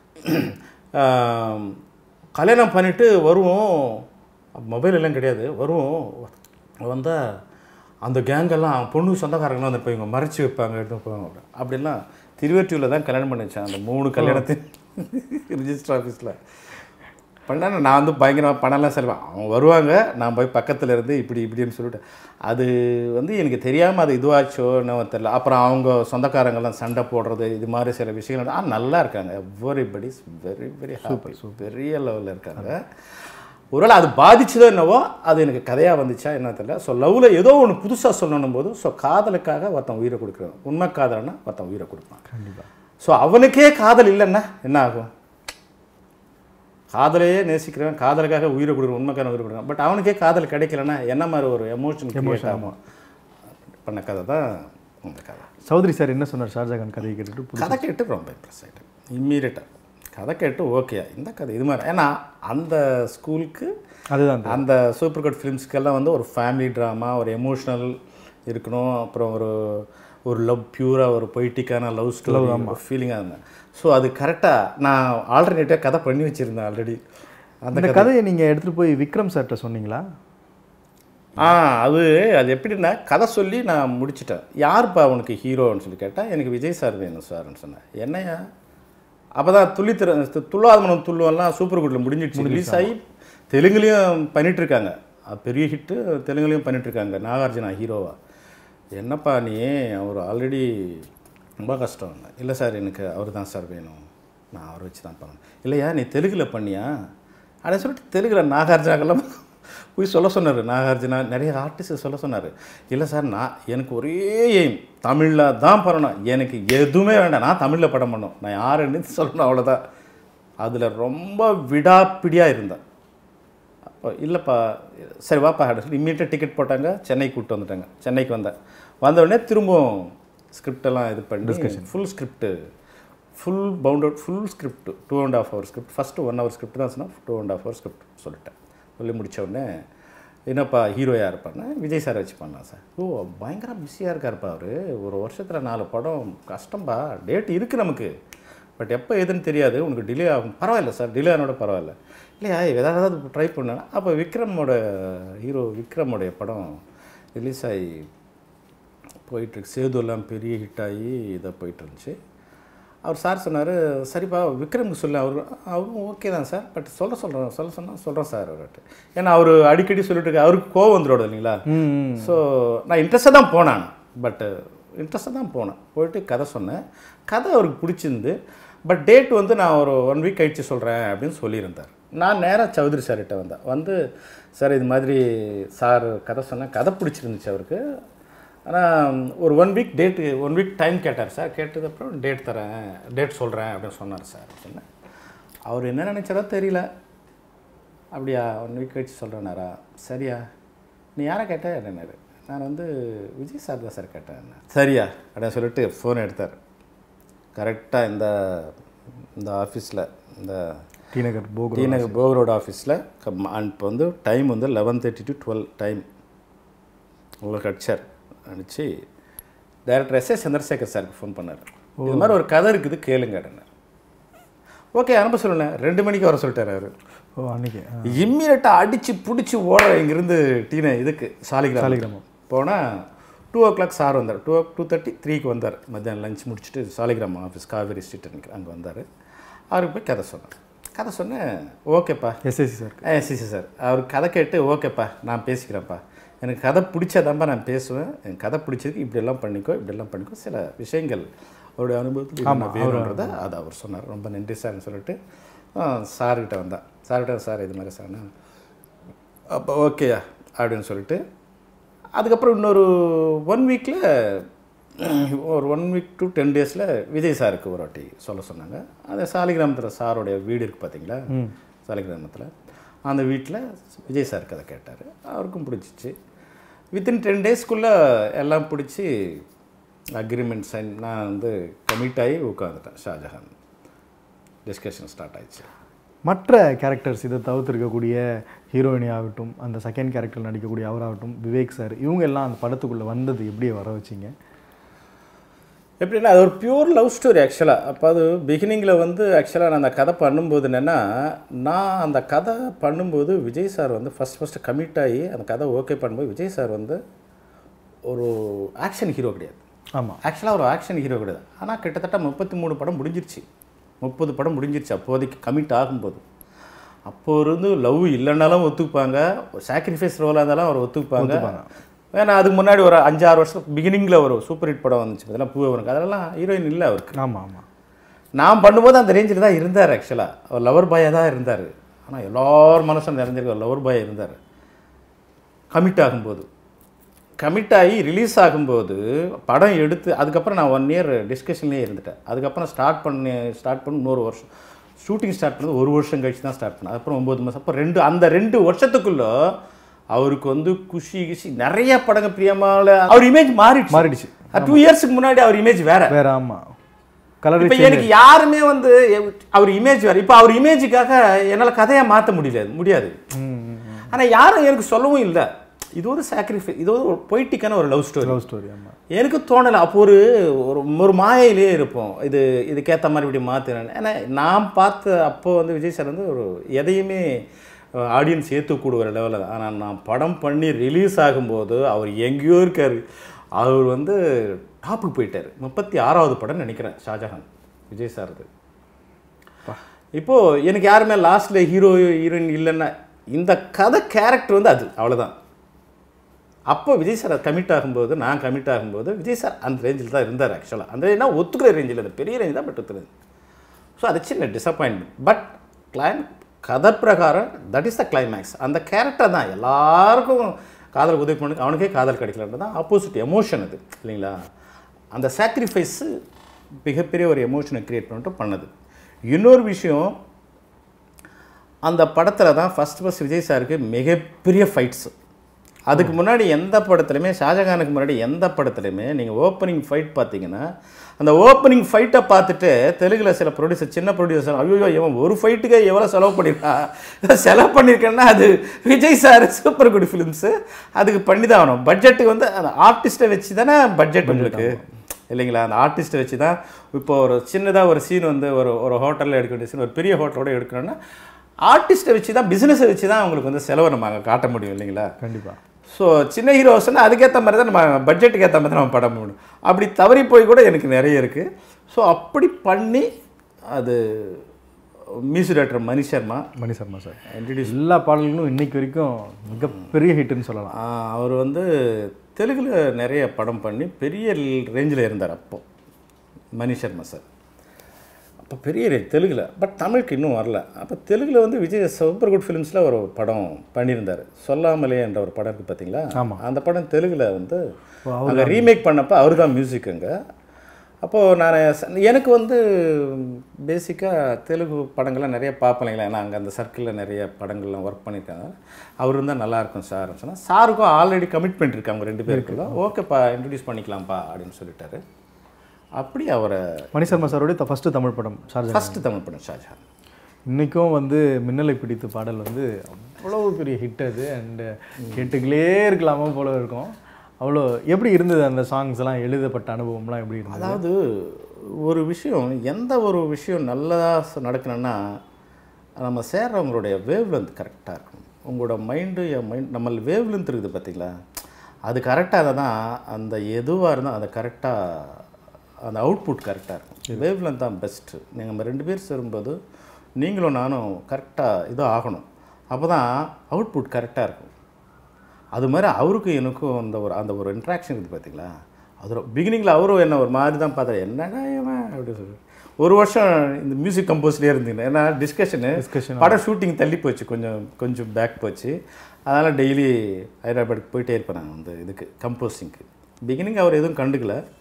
ஆம், கல்யாணம் பண்ணிட்டு வருவோம் மொபைல் எல்லாம் கிடையாது வருவோம் வந்தால் அந்த கேங்கெல்லாம் பொண்ணு சொந்தக்காரங்களாம் வந்து இவங்க மறைச்சி வைப்பாங்க எடுத்து போவாங்க அப்படிலாம் திருவெற்றியூரில் தான் கல்யாணம் பண்ணி வச்சேன் அந்த மூணு கல்யாணத்தையும் ரிஜிஸ்டர் ஆஃபீஸில் பண்ணா நான் வந்து பயங்கரமாக பணம்லாம் செலவேன் அவங்க வருவாங்க நான் போய் பக்கத்தில் இருந்து இப்படி இப்படின்னு சொல்லிட்டு அது வந்து எனக்கு தெரியாமல் அது இதுவாச்சோ என்னவோ தெரியல அப்புறம் அவங்க சொந்தக்காரங்கெல்லாம் சண்டை போடுறது இது மாதிரி சில விஷயங்கள் ஆ நல்லா இருக்காங்க எவ்வரிபடி வெரி வெரி ஹாப்பி பெரிய லெவலில் இருக்காங்க ஒருவேளை அது பாதிச்சதோ என்னவோ அது எனக்கு கதையாக வந்துச்சா என்ன தெரியல ஸோ லவ்வில் ஏதோ ஒன்று புதுசாக சொல்லணும் போது ஸோ காதலுக்காக ஒருத்தன் உயிரை கொடுக்குறான் உண்மை காதல்னா ஒருத்தன் உயிரை கொடுப்பான் கண்டிப்பாக ஸோ அவனுக்கே காதல் இல்லைன்னா என்ன ஆகும் காதலையே நேசிக்கிறவன் காதலுக்காக உயிரை கொடுக்குறவன் உண்மைக்கான உயிரை கொடுக்குறான் பட் அவனுக்கே காதல் கிடைக்கலன்னா என்ன மாதிரி ஒரு எமோஷன் கிரியேட் ஆகும் பண்ண கதை தான் இந்த கதை சௌத்ரி சார் என்ன சொன்னார் ஷாஜகான் கதையை கேட்டுட்டு புது- கதை கேட்டு ரொம்ப இம்ப்ரெஸ் ஆகிட்டேன் இம்மீடியட்டாக கதை கேட்டு ஓகே இந்த கதை இது மாதிரி ஏன்னா அந்த ஸ்கூலுக்கு அதுதான் அந்த சூப்பர் குட் ஃபிலிம்ஸ்க்கெல்லாம் வந்து ஒரு ஃபேமிலி ட்ராமா ஒரு எமோஷ்னல் இருக்கணும் அப்புறம் ஒரு ஒரு லவ் பியூராக ஒரு பொய்ட்டிக்கான லவ் ஸ்டோரி ஒரு ஃபீலிங்காக இருந்தேன் ஸோ அது கரெக்டாக நான் ஆல்டர்னேட்டாக கதை பண்ணி வச்சுருந்தேன் ஆல்ரெடி அந்த அந்த கதையை நீங்கள் எடுத்துகிட்டு போய் விக்ரம் சார்கிட்ட சொன்னீங்களா ஆ அது அது எப்படின்னா கதை சொல்லி நான் முடிச்சிட்டேன் யாருப்பா உனக்கு ஹீரோன்னு சொல்லி கேட்டால் எனக்கு விஜய் சார் வேணும் சார்னு சொன்னேன் என்னையா அப்போ தான் துள்ளி திற துள்ளாதமனம் துள்ளுவெல்லாம் சூப்பர் குட்டில் முடிஞ்சிடுச்சு ரிலீஸ் ஆகி தெலுங்குலேயும் பண்ணிட்டு இருக்காங்க அது பெரிய ஹிட்டு தெலுங்குலேயும் பண்ணிட்டு இருக்காங்க நாகார்ஜுனா ஹீரோவா என்னப்பா நீ அவர் ஆல்ரெடி ரொம்ப கஷ்டம் இல்லை சார் எனக்கு அவர் தான் சார் வேணும் நான் அவரை வச்சு தான் பண்ணேன் இல்லையா நீ தெலுங்கில் பண்ணியா அப்படின்னு சொல்லிட்டு தெலுங்கில் நாகார்ஜுனாக்கெல்லாம் போய் சொல்ல சொன்னார் நாகார்ஜுனா நிறைய ஆர்டிஸ்ட் சொல்ல சொன்னார் இல்லை சார் நான் எனக்கு ஒரே எய்ம் தமிழில் தான் பண்ணணும் எனக்கு எதுவுமே வேண்டாம் நான் தமிழில் படம் பண்ணணும் நான் யாருன்னு சொல்லணும் அவ்வளோதான் அதில் ரொம்ப விடாப்பிடியாக இருந்தேன் அப்போ இல்லைப்பா சரி வாப்பா அப்படின்னு சொல்லி இம்மீடியட்டாக டிக்கெட் போட்டாங்க சென்னைக்கு கூப்பிட்டு வந்துட்டாங்க சென்னைக்கு வந்தேன் வந்த உடனே திரும்பவும் ஸ்கிரிப்டெல்லாம் இது பண்ணி discussion full script full bound out full script two and half hour script first one hour script தான் சொன்னால் two and half hour script சொல்லிட்டேன் சொல்லி முடிச்ச உடனே என்னப்பா ஹீரோ யார் இருப்பாருன்னா விஜய் சார் வச்சு பண்ணலாம் சார் ஓ பயங்கர பிஸியாக இருக்காருப்பா அவர் ஒரு வருஷத்தில் நாலு படம் கஷ்டம்பா டேட் இருக்குது நமக்கு பட் எப்போ எதுன்னு தெரியாது உனக்கு டிலே ஆகும் பரவாயில்ல சார் டிலே ஆனோட பரவாயில்ல இல்லையா ஏதாவது ட்ரை பண்ணேன் அப்போ விக்ரமோட ஹீரோ விக்ரமோடைய படம் ரிலீஸ் ஆகி போயிட்டுருக்கு சேதுலாம் பெரிய ஹிட் ஆகி இதாக போயிட்டு இருந்துச்சு அவர் சார் சொன்னார் சரிப்பா விக்ரமுக்கு சொல்லு அவர் அவரும் ஓகே தான் சார் பட் சொல்ல சொல்கிறேன் சொல்ல சொன்னால் சொல்கிறேன் சார் அவர்கிட்ட ஏன்னா அவர் அடிக்கடி சொல்லிட்டு இருக்க அவருக்கு கோவம் வந்துடும் இல்லைங்களா ம் ஸோ நான் இன்ட்ரெஸ்டாக தான் போனேன் பட்டு இன்ட்ரெஸ்டாக தான் போனேன் போயிட்டு கதை சொன்னேன் கதை அவருக்கு பிடிச்சிருந்து பட் டேட் வந்து நான் ஒரு ஒன் வீக் கழிச்சு சொல்கிறேன் அப்படின்னு சொல்லியிருந்தார் நான் நேராக சௌத்ரி சார்கிட்ட வந்தேன் வந்து சார் இது மாதிரி சார் கதை சொன்னேன் கதை பிடிச்சிருந்துச்சு அவருக்கு ஆனால் ஒரு one week date one week time கேட்டார் சார் கேட்டதுக்கப்புறம் டேட் தரேன் டேட் சொல்கிறேன் அப்படின்னு சொன்னார் சார் சொன்னேன் அவர் என்ன நினச்சாரோ தெரியல அப்படியா ஒன் வீக் கழிச்சு சொல்கிறேனாரா சரியா நீ யாரை கேட்ட என்னன்னாரு நான் வந்து விஜய் சார் தான் சார் கேட்டேன் சரியா அப்படின்னு சொல்லிட்டு ஃபோன் எடுத்தார் கரெக்டாக இந்த இந்த ஆஃபீஸில் இந்த டி நகர் போகர் டி நகர் போக் ரோடு ஆஃபீஸில் இப்போ வந்து டைம் வந்து eleven thirty to twelve time உங்களுக்கு அடிச்சார் அடிச்சு டைரக்டர் எஸ் ஏ சந்திரசேகர் சாருக்கு ஃபோன் பண்ணார் இது மாதிரி ஒரு கதை இருக்குது கேளுங்க அப்படின்னார் ஓகே அனுப்ப சொல்லுண்ணே ரெண்டு மணிக்கு வர சொல்லிட்டார் அவர் ஓ அன்னைக்கு ஆ. இம்மீடியட்டாக அடித்து பிடிச்சி ஓட இங்கேருந்து டீன இதுக்கு சாலிகிராமம் சாலிகிராமம். போனால் டூ ஓ கிளாக் சார் வந்தார் டூ டூ தேர்ட்டி த்ரீக்கு வந்தார் மத்தியானம் லஞ்ச் முடிச்சுட்டு சாலிகிராமம் ஆஃபீஸ் காவேரி ஸ்ட்ரீட் அங்கே வந்தார் அவருக்கு போய் கதை சொன்னேன் கதை சொன்னேன் ஓகேப்பா எஸ்எஸ்சி சார் ஏ சிசி சார் அவர் கதை கேட்டு ஓகேப்பா நான் பேசிக்கிறேன்ப்பா எனக்கு கதை பிடிச்சதாம்பா நான் பேசுவேன் எனக்கு கதை பிடிச்சதுக்கு இப்படியெல்லாம் பண்ணிக்கோ இப்படியெல்லாம் பண்ணிக்கோ சில விஷயங்கள் அவருடைய அனுபவத்தில் நான் வேணுன்றதை அதை அவர் சொன்னார் ரொம்ப நன்றி சார்னு சொல்லிட்டு ஆ, சார்கிட்ட வந்தேன் சார்கிட்ட சார் இது மாதிரி சார்னா அப்போ ஓகேயா அப்படின்னு சொல்லிட்டு அதுக்கப்புறம் இன்னொரு ஒன் வீக்கில் ஒரு ஒன் வீக் டு டென் டேஸில் விஜய் சாருக்கு ஒரு வாட்டி சொல்ல சொன்னாங்க அந்த சாலிகிராமத்தில் சாரோடைய வீடு இருக்குது பார்த்தீங்களா சாலிகிராமத்தில் அந்த வீட்டில் விஜய் சாருக்கு அதை கேட்டார் அவருக்கும் பிடிச்சிச்சு வித்தின் டென் டேஸ்க்குள்ளே எல்லாம் பிடிச்சி அக்ரிமெண்ட் சைன் நான் வந்து கமிட் ஆகி உட்காந்துட்டேன் ஷாஜஹான் டிஸ்கஷன் ஸ்டார்ட் ஆயிடுச்சு மற்ற கேரக்டர்ஸ் இதை தவிர்த்திருக்கக்கூடிய ஹீரோயினி ஆகட்டும் அந்த செகண்ட் கேரக்டர் நடிக்கக்கூடிய அவராகட்டும் விவேக் சார் இவங்க எல்லாம் அந்த படத்துக்குள்ளே வந்தது எப்படி வர வச்சிங்க எப்படின்னா அது ஒரு பியூர் லவ் ஸ்டோரி ஆக்சுவலாக அப்போ அது பிகினிங்கில் வந்து ஆக்சுவலாக நான் அந்த கதை பண்ணும்போது என்னென்னா நான் அந்த கதை பண்ணும்போது விஜய் சார் வந்து ஃபஸ்ட் ஃபஸ்ட்டு கமிட் ஆகி அந்த கதை ஓகே பண்ணும்போது விஜய் சார் வந்து ஒரு ஆக்ஷன் ஹீரோ கிடையாது ஆமாம் ஆக்சுவலாக ஒரு ஆக்ஷன் ஹீரோ கிடையாது ஆனால் கிட்டத்தட்ட முப்பத்தி மூணு படம் முடிஞ்சிருச்சு முப்பது படம் முடிஞ்சிருச்சு அப்போதைக்கு கமிட் ஆகும்போது அப்போ இருந்து லவ் இல்லைன்னாலும் ஒத்துப்பாங்க சாக்ரிஃபைஸ் ரோலாக இருந்தாலும் அவர் ஒத்துப்பாங்க ஏன்னா அதுக்கு முன்னாடி ஒரு அஞ்சாறு வருஷம் பிகினிங்கில் ஒரு சூப்பர் ஹிட் படம் வந்துச்சு அதெல்லாம் பூவே வரும் அதெல்லாம் ஹீரோயின் இல்லை அவருக்கு ஆமாம் ஆமாம் நான் பண்ணும்போது அந்த ரேஞ்சில் தான் இருந்தார் ஆக்சுவலாக அவர் லவர் பாயாக தான் இருந்தார் ஆனால் எல்லார் மனசும் நிறைஞ்சிருக்க ஒரு லவர் பாயாக இருந்தார் கமிட் ஆகும்போது கமிட் ஆகி ரிலீஸ் ஆகும்போது படம் எடுத்து அதுக்கப்புறம் நான் ஒன் இயர் டிஸ்கஷன்லேயே இருந்துட்டேன் அதுக்கப்புறம் ஸ்டார்ட் பண்ணி ஸ்டார்ட் பண்ணி இன்னொரு வருஷம் ஷூட்டிங் ஸ்டார்ட் பண்ணது ஒரு வருஷம் கழிச்சு தான் ஸ்டார்ட் பண்ணேன் அப்புறம் ஒம்பது மாதம் அப்போ ரெண்டு அந்த ரெண்டு வருஷத்துக்குள்ள அவருக்கு வந்து குஷி குஷி நிறைய படங்க பிரியமால அவர் இமேஜ் மாறிடுச்சு மாறிடுச்சு டூ இயர்ஸ்க்கு முன்னாடி அவர் இமேஜ் வேற வேற ஆமாம் கலர் இப்போ எனக்கு யாருமே வந்து எவ்- அவர் இமேஜ் வேறு இப்போ அவர் இமேஜுக்காக என்னால் கதையை மாற்ற முடியல முடியாது ஆனால் யாரும் எனக்கு சொல்லவும் இல்லை இது ஒரு சாக்ரிஃபை இது ஒரு பொய்ட்டிக்கான ஒரு லவ் ஸ்டோரி லவ் ஸ்டோரி ஆமாம் எனக்கு தோணலை அப்போ ஒரு ஒரு ஒரு மாயையிலே இருப்போம் இது இதுக்கேற்ற மாதிரி இப்படி மாற்றினேன் ஏன்னா நான் பார்த்த அப்போ வந்து விஜய் சார் வந்து ஒரு எதையுமே ஆடியன்ஸ் ஏற்றுக்கூடுற லெவலில் ஆனால் நான் படம் பண்ணி ரிலீஸ் ஆகும்போது அவர் எங்கேயோ இருக்கார் அவர் வந்து டாப்புக்கு போயிட்டார் முப்பத்தி ஆறாவது படம் நினைக்கிறேன் ஷாஜஹான் விஜய் சார் அது இப்போது எனக்கு யாருமே லாஸ்ட்டில் ஹீரோ ஹீரோயின் இல்லைன்னா இந்த கதை கேரக்டர் வந்து அது அவ்வளோதான் அப்போ விஜய் சார் கமிட் ஆகும்போது நான் கமிட் ஆகும்போது விஜய் சார் அந்த ரேஞ்சில் தான் இருந்தார் ஆக்சுவலாக அந்த ரேஞ்ச் ஒத்துக்கிற ரேஞ்சில் அந்த பெரிய ரேஞ்ச் தான் பட் ஒத்துக்கிறது ஸோ அது சின்ன டிசப்பாயின்மெண்ட் பட் கிளைம் கதை பிரகாரம் தட் இஸ் த கிளைமேக்ஸ் அந்த கேரக்டர் தான் எல்லாருக்கும் காதல் உதவி பண்ணு அவனுக்கே காதல் கிடைக்கலன்றது தான் ஆப்போசிட் எமோஷன் அது இல்லைங்களா அந்த சாக்ரிஃபைஸு மிகப்பெரிய ஒரு எமோஷனை க்ரியேட் பண்ணிட்டு பண்ணது இன்னொரு விஷயம் அந்த படத்தில் தான் ஃபஸ்ட் ஃபஸ்ட் விஜய் சாருக்கு மிகப்பெரிய ஃபைட்ஸ் அதுக்கு முன்னாடி எந்த படத்துலையுமே ஷாஜகானுக்கு முன்னாடி எந்த படத்துலையுமே நீங்கள் ஓப்பனிங் ஃபைட் பார்த்தீங்கன்னா அந்த ஓப்பனிங் ஃபைட்டை பார்த்துட்டு தெலுங்கில் சில ப்ரொடியூசர் சின்ன ப்ரொடியூசர் ஐயோ இவன் ஒரு ஃபைட்டுக்கே எவ்வளோ செலவு பண்ணியிருக்கான் செலவு பண்ணியிருக்கேன்னா அது Vijay sir Super Good Films அதுக்கு பண்ணி தான் ஆகணும் பட்ஜெட்டுக்கு வந்து அந்த ஆர்டிஸ்ட்டை வச்சு தானே பட்ஜெட் உங்களுக்கு இல்லைங்களா அந்த ஆர்டிஸ்ட்டை வச்சு தான் இப்போ ஒரு சின்னதாக ஒரு சீன் வந்து ஒரு ஒரு ஹோட்டலில் எடுக்க வேண்டிய சீன் ஒரு பெரிய ஹோட்டலோட எடுக்கணும்னா ஆர்டிஸ்ட்டை வச்சு தான் பிஸ்னஸை வச்சு தான் அவங்களுக்கு வந்து செலவை நம்ம அங்கே காட்ட முடியும் இல்லைங்களா கண்டிப்பாக ஸோ சின்ன ஹீரோஸ்னால் அதுக்கேற்ற மாதிரி தான் நம்ம பட்ஜெட்டுக்கு ஏற்ற மாதிரி தான் நம்ம படம் பண்ணணும் அப்படி தவறி போய் கூட எனக்கு நிறைய இருக்குது ஸோ அப்படி பண்ணி அது music director Mani Sharma Mani Sharma sir introduce எல்லா பாடல்களும் இன்னைக்கு வரைக்கும் மிகப்பெரிய ஹிட்னு சொல்லலாம் அவர் வந்து தெலுங்கில் நிறைய படம் பண்ணி பெரிய ரேஞ்சில் இருந்தார் அப்போ மணி சர்மா சார் அப்போ பெரிய ரேஞ்ச் தெலுங்கில் பட் தமிழுக்கு இன்னும் வரல அப்போ தெலுங்கில் வந்து விஜய் சூப்பர் குட் ஃபிலிம்ஸில் ஒரு படம் பண்ணியிருந்தார் சொல்லாமலே என்ற ஒரு படம் இருக்குது பார்த்தீங்களா ஆமாம். அந்த படம் தெலுங்கில் வந்து அங்கே ரீமேக் பண்ணப்போ அவர் தான் மியூசிக் அங்கே அப்போது நான் ச- எனக்கு வந்து பேசிக்காக தெலுங்கு படங்கள்லாம் நிறைய பார்ப்பேன் இல்லைங்களா ஏன்னா அங்கே அந்த சர்க்கிளில் நிறைய படங்கள்லாம் ஒர்க் பண்ணியிருக்காங்க அவர் இருந்தால் நல்லாயிருக்கும் சார் சொன்னால் சாருக்கும் ஆல்ரெடி கமிட்மெண்ட் இருக்கு அவங்க ரெண்டு பேருக்குள்ள ஓகேப்பா இன்ட்ரடியூஸ் பண்ணிக்கலாம்ப்பா அப்படின்னு சொல்லிட்டாரு அப்படி அவரை மணி சர்மா சாரோடைய ஃபஸ்ட்டு தமிழ் படம் ஷார்ஜா ஃபஸ்ட்டு தமிழ் படம் ஷாஜஹான் இன்றைக்கும் வந்து மின்னலை பிடித்து பாடல் வந்து அவ்வளோ பெரிய ஹிட் அது அண்டு கேட்டுக்கிலே இருக்கலாமா போல இருக்கும் அவ்வளோ எப்படி இருந்தது அந்த சாங்ஸ் எல்லாம் எழுதப்பட்ட அனுபவம்லாம் எப்படி இருந்தது அதாவது ஒரு விஷயம் எந்த ஒரு விஷயம் நல்லதாக நடக்கணும்னா நம்ம சேர்றவங்களுடைய வேவ் லென்த் கரெக்டாக இருக்கணும் உங்களோட மைண்டு என் மைண்ட் நம்ம வேவ் லென்த் இருக்குது பார்த்தீங்களா அது கரெக்டாக தான் அந்த எதுவாக இருந்தால் அது கரெக்டாக அந்த அவுட்புட் கரெக்டாக இருக்கும் வேவ் லென்த் தான் பெஸ்ட்டு நீங்கள் நம்ம ரெண்டு பேர் சேரும்போது நீங்களும் நானும் கரெக்டாக இது ஆகணும் அப்போ தான் அவுட்புட் கரெக்டாக இருக்கும் அது மாதிரி அவருக்கும் எனக்கும் அந்த ஒரு அந்த ஒரு இன்ட்ராக்ஷன் இருக்குது பார்த்தீங்களா அது பிகினிங்கில் அவரும் என்ன ஒரு மாதிரி தான் பார்த்தாரு என்னடா இவன் அப்படி சொல்லி ஒரு வருஷம் இந்த மியூசிக் கம்போஸ்லேயே இருந்தீங்க ஏன்னா டிஸ்கஷனு Discussion. படம் ஷூட்டிங் தள்ளி போச்சு கொஞ்சம் கொஞ்சம் பேக் போச்சு அதனால் டெய்லி ஹைதராபாத்துக்கு போயிட்டே இருப்பேன் நான் வந்து இதுக்கு கம்போஸிங்க்கு பிகினிங் அவர் எதுவும் கண்டுக்கல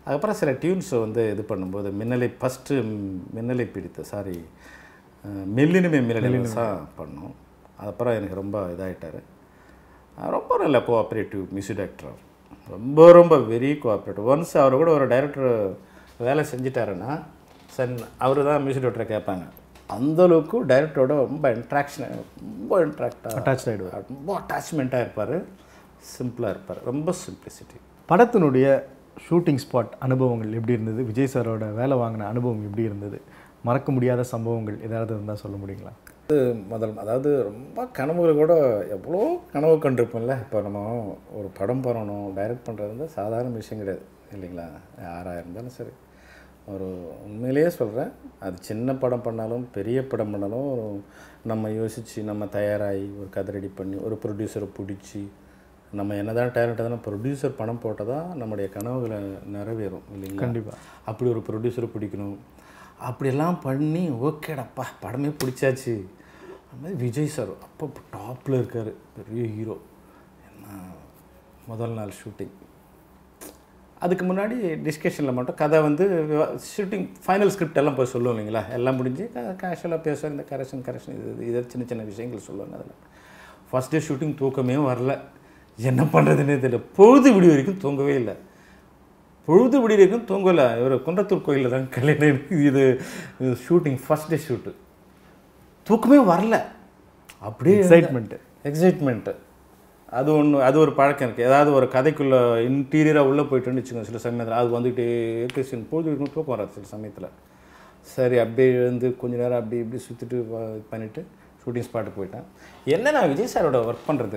அதுக்கப்புறம் சில டியூன்ஸை வந்து இது பண்ணும்போது மின்னலை ஃபஸ்ட்டு மின்னலை பிடித்த சாரி மெல்லினுமே மின்னலை பண்ணோம் அதுக்கப்புறம் எனக்கு ரொம்ப இதாகிட்டார் ரொம்ப நல்ல கோஆப்ரேட்டிவ் மியூசிக் டைரக்டர் ரொம்ப ரொம்ப வெரி கோஆப்ரேட்டிவ் ஒன்ஸ் அவர் கூட ஒரு டைரக்டர் வேலை செஞ்சிட்டாருன்னா சன் அவர் தான் மியூசிக் டைரக்டரை கேட்பாங்க அந்த அளவுக்கு டைரக்டரோட ரொம்ப இன்ட்ராக்ஷன் ரொம்ப இன்ட்ராக்டாக அட்டாச் ஆகிடுவார் ரொம்ப அட்டாச்மெண்ட்டாக இருப்பார் சிம்பிளாக இருப்பார் ரொம்ப சிம்பிளிசிட்டி படத்தினுடைய ஷூட்டிங் ஸ்பாட் அனுபவங்கள் எப்படி இருந்தது விஜய் சாரோட வேலை வாங்கின அனுபவம் எப்படி இருந்தது மறக்க முடியாத சம்பவங்கள் ஏதாவது இருந்தால் சொல்ல முடியுங்களா அது முதல் அதாவது ரொம்ப கனவுகள் கூட எவ்வளோ கனவு கண்டிருப்போம்ல இப்போ நம்ம ஒரு படம் பண்ணணும் டைரக்ட் பண்ணுறது வந்து சாதாரண விஷயம் கிடையாது இல்லைங்களா யாராக இருந்தாலும் சரி ஒரு உண்மையிலேயே சொல்கிறேன் அது சின்ன படம் பண்ணாலும் பெரிய படம் பண்ணாலும் ஒரு நம்ம யோசித்து நம்ம தயாராகி ஒரு கதை ரெடி பண்ணி ஒரு ப்ரொடியூசரை பிடிச்சி நம்ம என்னதான் டேலண்ட் இருந்தாலும் ப்ரொடியூசர் பணம் போட்டால் தான் நம்முடைய கனவுகளை நிறைவேறும் இல்லைங்களா கண்டிப்பா. அப்படி ஒரு ப்ரொடியூசரை பிடிக்கணும் அப்படியெல்லாம் பண்ணி ஓகேடாப்பா படமே பிடிச்சாச்சு அது மாதிரி விஜய் சார் அப்போ டாப்பில் இருக்கார் பெரிய ஹீரோ என்ன முதல் நாள் ஷூட்டிங் அதுக்கு முன்னாடி டிஸ்கஷனில் மட்டும் கதை வந்து ஷூட்டிங் ஃபைனல் ஸ்கிரிப்ட் எல்லாம் போய் சொல்லுவோம் இல்லைங்களா எல்லாம் முடிஞ்சு கேஷுவலாக பேசுவோம் இந்த கரெக்ஷன் கரெக்ஷன் இது இது- இது சின்ன சின்ன விஷயங்கள் சொல்லுவாங்க அதில் ஃபஸ்ட் டே ஷூட்டிங் தூக்கமே வரல என்ன பண்ணுறதுன்னே தெரியல பொழுது விடி வரைக்கும் தூங்கவே இல்லை பொழுது விடி வரைக்கும் தூங்கலை இவர் குன்றத்தூர் கோயிலில் தான் கல்யாணம் இது ஷூட்டிங் ஃபஸ்ட் டே ஷூட்டு தூக்கமே வரல அப்படியே எக்ஸைட்மெண்ட்டு எக்ஸைட்மெண்ட்டு அது ஒன்று அது ஒரு பழக்கம் இருக்குது ஏதாவது ஒரு கதைக்குள்ளே இன்டீரியராக உள்ளே போயிட்டுன்னு வச்சுக்கோங்க சில சமயத்தில் அது வந்துகிட்டே இருக்கு சில பொழுது வரைக்கும் தூக்கம் வராது சில சமயத்தில் சரி அப்படியே எழுந்து கொஞ்ச நேரம் அப்படி இப்படி சுற்றிட்டு பண்ணிவிட்டு ஷூட்டிங் ஸ்பாட்டுக்கு போயிட்டேன் என்ன நான் விஜய் சாரோட ஒர்க் பண்ணுறது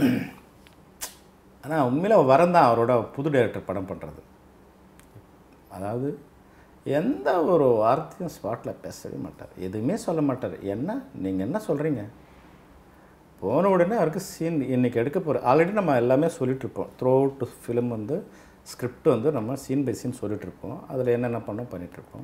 ஆனால் உண்மையில் வரம் தான் அவரோட புது டைரக்டர் படம் பண்ணுறது அதாவது எந்த ஒரு வார்த்தையும் ஸ்பாட்டில் பேசவே மாட்டார் எதுவுமே சொல்ல மாட்டார் என்ன நீங்கள் என்ன சொல்கிறீங்க போன உடனே அவருக்கு சீன் இன்றைக்கி எடுக்க போகிற ஆல்ரெடி நம்ம எல்லாமே சொல்லிகிட்ருப்போம் த்ரூ அவுட் ஃபிலிம் வந்து ஸ்கிரிப்ட் வந்து நம்ம சீன் பை சீன் சொல்லிகிட்ருப்போம் அதில் என்னென்ன பண்ணோம் பண்ணிகிட்ருப்போம்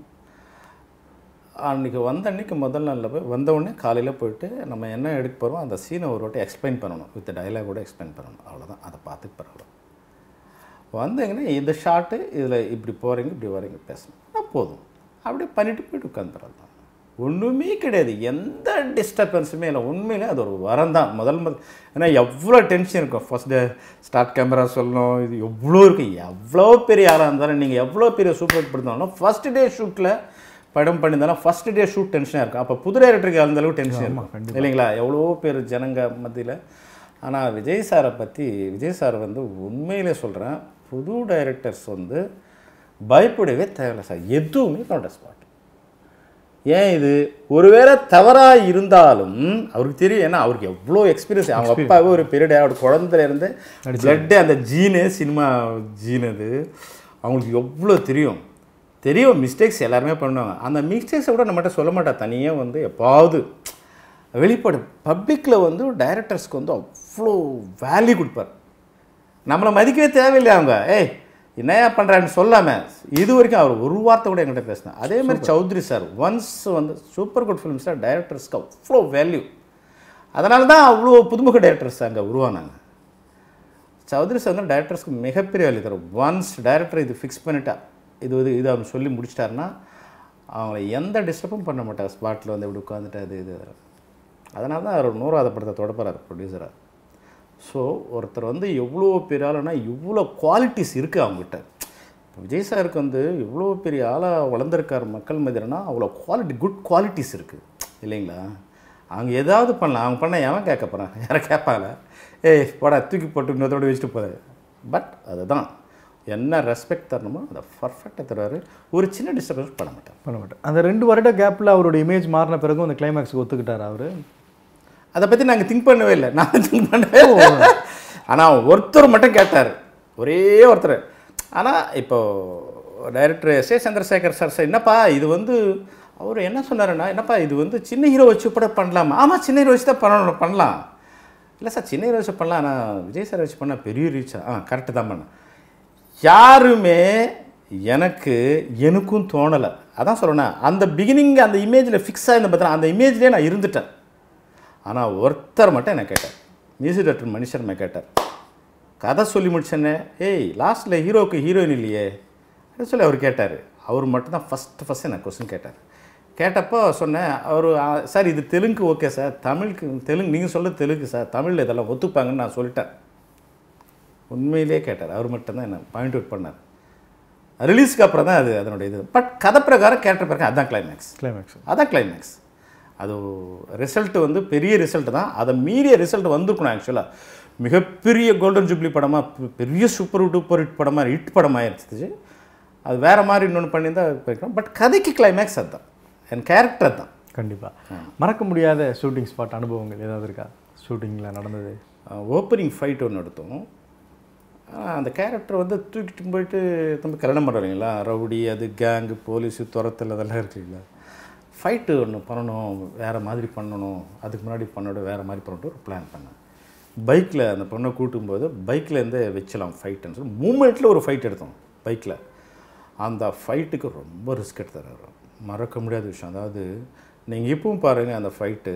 அன்றைக்கி வந்த அன்றைக்கி முதல் நாளில் போய் வந்த உடனே காலையில் போயிட்டு நம்ம என்ன எடுக்க போகிறோம் அந்த சீனை ஒரு வாட்டி எக்ஸ்பிளைன் பண்ணணும் வித் டைலாகோட எக்ஸ்பிளைன் பண்ணணும் அவ்வளோதான் அதை பார்த்துட்டு பரவாயில்ல வந்தீங்கன்னா இந்த ஷாட்டு இதில் இப்படி போகிறீங்க இப்படி வரீங்க பேசணும் போதும் அப்படியே பண்ணிட்டு போயிட்டு உட்காந்துறது தான் ஒன்றுமே கிடையாது எந்த டிஸ்டர்பன்ஸுமே இல்லை உண்மையிலே அது ஒரு வரம் தான் முதல் முதல் ஏன்னா எவ்வளோ டென்ஷன் இருக்கும் ஃபர்ஸ்ட் டே ஸ்டார்ட் கேமரா சொல்லணும் இது எவ்வளோ இருக்குது எவ்வளோ பெரிய ஆளாக இருந்தாலும் நீங்கள் எவ்வளோ பெரிய சூப்பர் படுத்தாலும் ஃபர்ஸ்ட் டே ஷூட்டில் படம் பண்ணியிருந்தாலும் ஃபர்ஸ்ட் டே ஷூட் டென்ஷனாக இருக்கும் அப்போ புது டைரக்டருக்கு அந்த அளவுக்கு டென்ஷன் இருக்கும் இல்லைங்களா எவ்வளோ பேர் ஜனங்க மத்தியில் ஆனால் விஜய் சாரை பற்றி விஜய் சார் வந்து உண்மையிலே சொல்கிறேன் புது டைரக்டர்ஸ் வந்து பயப்படவே தேவையில்லை சார் எதுவுமே பண்ண ஸ்பாட் ஏன் இது ஒருவேளை தவறாக இருந்தாலும் அவருக்கு தெரியும் ஏன்னா அவருக்கு எவ்வளோ எக்ஸ்பீரியன்ஸ் அவங்க அப்பாவே ஒரு பெரிய அவர் குழந்தையில இருந்து பிளட்டு அந்த ஜீனு சினிமா ஜீன் அது அவங்களுக்கு எவ்வளோ தெரியும் தெரியும் மிஸ்டேக்ஸ் எல்லாருமே பண்ணுவாங்க அந்த மிஸ்டேக்ஸை கூட நம்மகிட்ட சொல்ல மாட்டா தனியாக வந்து எப்பாவது வெளிப்பாடு பப்ளிக்கில் வந்து டைரக்டர்ஸ்க்கு வந்து அவ்வளோ வேல்யூ கொடுப்பார் நம்மளை மதிக்கவே தேவையில்லை அவங்க ஏய் என்னையா பண்ணுறான்னு சொல்லாமல் இது வரைக்கும் அவர் ஒரு வார்த்தை கூட என்கிட்ட பேசினேன் அதே மாதிரி சௌத்ரி சார் ஒன்ஸ் வந்து சூப்பர் குட் ஃபிலிம்ஸ் டைரக்டர்ஸ்க்கு அவ்வளோ வேல்யூ அதனால தான் அவ்வளோ புதுமுக டைரக்டர்ஸ் அங்கே உருவானாங்க சௌத்ரி சார் வந்து டைரக்டர்ஸ்க்கு மிகப்பெரிய வேல்யூ தரும் ஒன்ஸ் டைரக்டர் இது ஃபிக்ஸ் பண்ணிட்டா இது இது இது அவர் சொல்லி முடிச்சிட்டாருன்னா அவங்கள எந்த டிஸ்டர்பும் பண்ண மாட்டார் ஸ்பாட்டில் வந்து இப்படி உட்காந்துட்டு அது இது அதனால தான் அவர் நூறாவது படத்தை தொடப்புறாரு ப்ரொடியூசராக ஸோ ஒருத்தர் வந்து எவ்வளோ பெரிய ஆளுனா இவ்வளோ குவாலிட்டிஸ் இருக்குது அவங்ககிட்ட இப்போ விஜய் சாருக்கு வந்து இவ்வளோ பெரிய ஆளாக வளர்ந்துருக்கார் மக்கள் மதிரனா அவ்வளோ குவாலிட்டி குட் குவாலிட்டிஸ் இருக்குது இல்லைங்களா அவங்க ஏதாவது பண்ணலாம் அவங்க பண்ண எவன் கேட்க போகிறான் யாரை கேட்பாங்கள ஏய் போடா தூக்கி போட்டு இன்னொருத்தோட வச்சுட்டு போகிறாரு பட் அதுதான் என்ன ரெஸ்பெக்ட் தரணுமோ அதை பர்ஃபெக்டாக தருவார் ஒரு சின்ன டிஸ்டர்பன்ஸ் பண்ண மாட்டார் பண்ண மாட்டேன் அந்த ரெண்டு வருட கேப்பில் அவரோட இமேஜ் மாறின பிறகும் அந்த கிளைமேக்ஸ்க்கு ஒத்துக்கிட்டார் அவர் அதை பற்றி நாங்கள் திங்க் பண்ணவே இல்லை நான் திங்க் பண்ணவே இல்லை ஆனால் ஒருத்தர் மட்டும் கேட்டார் ஒரே ஒருத்தர் ஆனால் இப்போ director S A Chandrasekhar sir sir என்னப்பா இது வந்து அவர் என்ன சொன்னாருன்னா என்னப்பா இது வந்து சின்ன ஹீரோ வச்சு கூட பண்ணலாமா ஆமாம் சின்ன ஹீரோ வச்சு தான் பண்ணணும் பண்ணலாம் இல்லை சார் சின்ன ஹீரோ வச்சு பண்ணலாம் ஆனால் விஜய் சார் வச்சு பண்ணால் பெரிய ரீச்சா ஆ கரெக்டு தான் பண்ணேன் யாருமே எனக்கு எனக்கும் தோணலை அதான் சொல்லணும் அந்த பிகினிங் அந்த இமேஜில் ஃபிக்ஸ் ஆயிருந்த பார்த்தா அந்த இமேஜ்லேயே நான் இருந்துட்டேன் ஆனால் ஒருத்தர் மட்டும் என்ன கேட்டார் மியூசிக் டைரக்டர் மனுஷர்மை கேட்டார் கதை சொல்லி முடிச்சேன்னே ஏய் லாஸ்ட்டில் ஹீரோவுக்கு ஹீரோயின் இல்லையே அப்படின்னு சொல்லி அவர் கேட்டார் அவர் மட்டும்தான் ஃபஸ்ட்டு ஃபஸ்ட்டு எனக்கு கொஸ்டின் கேட்டார் கேட்டப்போ சொன்னேன் அவர் சார் இது தெலுங்கு ஓகே சார் தமிழுக்கு தெலுங்கு நீங்கள் சொல்ல தெலுங்கு சார் தமிழில் இதெல்லாம் ஒத்துப்பாங்கன்னு நான் சொல்லிட்டேன் உண்மையிலே கேட்டார் அவர் மட்டும்தான் என்ன பாயிண்ட் அவுட் பண்ணார் ரிலீஸ்க்கு அப்புறம் தான் அது அதனுடைய இது பட் கதை பிரகாரம் கேரக்டர் பிரகாரம் அதான் கிளைமேக்ஸ் கிளைமேக்ஸ் அதான் கிளைமேக்ஸ் அது ரிசல்ட் வந்து பெரிய ரிசல்ட் தான் அதை மீறிய ரிசல்ட் வந்திருக்கணும் ஆக்சுவலாக மிகப்பெரிய கோல்டன் ஜூப்ளி படமாக பெரிய சூப்பர் டூப்பர் ஹிட் படமாக ஹிட் படமாக இருந்துச்சு அது வேறு மாதிரி இன்னொன்று பண்ணியிருந்தா போயிருக்கோம் பட் கதைக்கு கிளைமேக்ஸ் அதுதான் என் கேரக்டர் தான் கண்டிப்பாக மறக்க முடியாத ஷூட்டிங் ஸ்பாட் அனுபவங்கள் ஏதாவது இருக்கா ஷூட்டிங்கில் நடந்தது ஓப்பனிங் ஃபைட் ஒன்று எடுத்தோம் ஆஹ் அந்த கேரக்டர் வந்து தூக்கிட்டு போயிட்டு நம்ம கல்யாணம் பண்ணுறோம் இல்லைங்களா ரவுடி அது கேங்கு போலீஸு துரத்தல் அதெல்லாம் இருக்குங்களா ஃபைட்டு ஒன்று பண்ணணும் வேறு மாதிரி பண்ணணும் அதுக்கு முன்னாடி பண்ணோட வேறு மாதிரி பண்ணிட்டு ஒரு பிளான் பண்ணேன் பைக்கில் அந்த பொண்ணை கூட்டும்போது பைக்லேருந்தே வச்சலாம் ஃபைட்டுன்னு சொல்லி மூமெண்ட்டில் ஒரு ஃபைட் எடுத்தோம் பைக்கில் அந்த ஃபைட்டுக்கு ரொம்ப ரிஸ்க் எடுத்தார் அவர் மறக்க முடியாத விஷயம் அதாவது நீங்கள் இப்பவும் பாருங்கள் அந்த ஃபைட்டு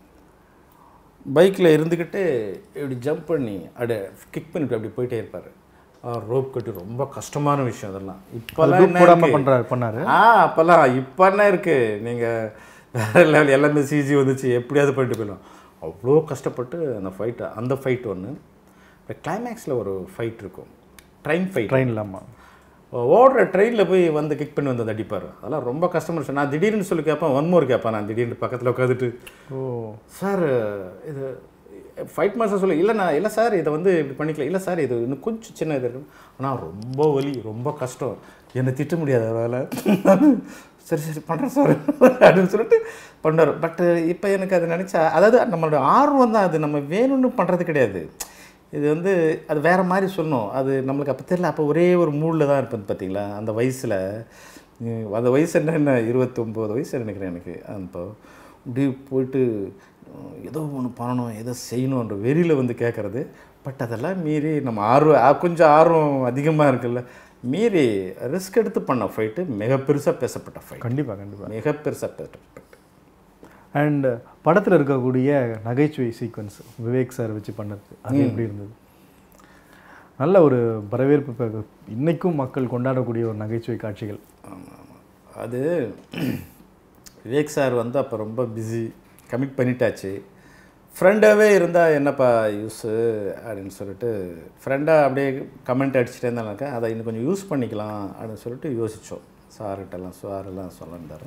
பைக்கில் இருந்துக்கிட்டு இப்படி ஜம்ப் பண்ணி அப்படியே கிக் பண்ணிட்டு அப்படி போயிட்டே இருப்பார் ரோப் கட்டி ரொம்ப கஷ்டமான விஷயம் அதெல்லாம் இப்போல்லாம் என்ன போடாமல் இருக்கு? பண்ணுறாரு பண்ணாரு ஆ அப்போல்லாம் இப்போ என்ன இருக்குது நீங்கள் வேறு லெவல் எல்லாமே சிஜி வந்துச்சு எப்படியாவது பண்ணிட்டு போயிடலாம் அவ்வளோ கஷ்டப்பட்டு அந்த ஃபைட்டு அந்த ஃபைட் ஒன்று இப்போ கிளைமேக்ஸில் ஒரு ஃபைட் இருக்கும் ட்ரெயின் ஃபைட் ட்ரெயின் இல்லாமல் ஓடுற ட்ரெயினில் போய் வந்து கிக் பண்ணி வந்து அடிப்பார் அதெல்லாம் ரொம்ப கஷ்டமான விஷயம் நான் திடீர்னு சொல்லி கேட்பேன் ஒன் மோர் கேட்பேன் நான் திடீர்னு பக்கத்தில் உட்காந்துட்டு ஓ சார் இது ஃபைட் மாஸ்டர் சொல்லி இல்லை நான் இல்லை சார் இதை வந்து இப்படி பண்ணிக்கலாம் இல்லை சார் இது இன்னும் கொஞ்சம் சின்ன இது இருக்கும் ஆனால் ரொம்ப வலி ரொம்ப கஷ்டம் என்னை திட்ட முடியாது அவரால் சரி சரி பண்ணுறேன் சார் அப்படின்னு சொல்லிட்டு பண்ணார் பட் இப்போ எனக்கு அது நினச்சா அதாவது நம்மளோட ஆர்வம் தான் அது நம்ம வேணும்னு பண்ணுறது கிடையாது இது வந்து அது வேறு மாதிரி சொல்லணும் அது நம்மளுக்கு அப்போ தெரியல அப்போ ஒரே ஒரு மூடில் தான் இருப்பது பார்த்தீங்களா அந்த வயசில் அந்த வயசு என்ன என்ன இருபத்தொம்போது வயசு நினைக்கிறேன் எனக்கு அப்போ இப்படி போயிட்டு அஹ், ஏதோ ஒன்று பண்ணணும் ஏதோ செய்யணுன்ற வெறியில் வந்து கேட்குறது பட் அதெல்லாம் மீறி நம்ம ஆர்வம் ஆ, கொஞ்சம் ஆர்வம் அதிகமாக இருக்குல்ல மீறி ரிஸ்க் எடுத்து பண்ண ஃபைட்டு மிக பெருசாக பேசப்பட்ட ஃபைட் கண்டிப்பாக கண்டிப்பாக மிக பெருசாக பேசப்பட்ட அண்ட் படத்தில் இருக்கக்கூடிய நகைச்சுவை சீக்வன்ஸ் விவேக் சார் வச்சு பண்ணது அது எப்படி இருந்தது நல்ல ஒரு வரவேற்பு பெ- இன்னைக்கும் மக்கள் கொண்டாடக்கூடிய ஒரு நகைச்சுவை காட்சிகள் ஆமாம் ஆமாம் அது விவேக் சார் வந்து அப்போ ரொம்ப பிஸி கமிட் பண்ணிட்டாச்சு ஃப்ரெண்டாகவே இருந்தால் என்னப்பா யூஸு அப்படின்னு சொல்லிட்டு ஃப்ரெண்டாக அப்படியே கமெண்ட் அடிச்சுட்டே இருந்தாலும் அதை இன்னும் கொஞ்சம் யூஸ் பண்ணிக்கலாம் அப்படின்னு சொல்லிட்டு யோசித்தோம் சார்கிட்டலாம் சாரெல்லாம் சொல்லியிருந்தார்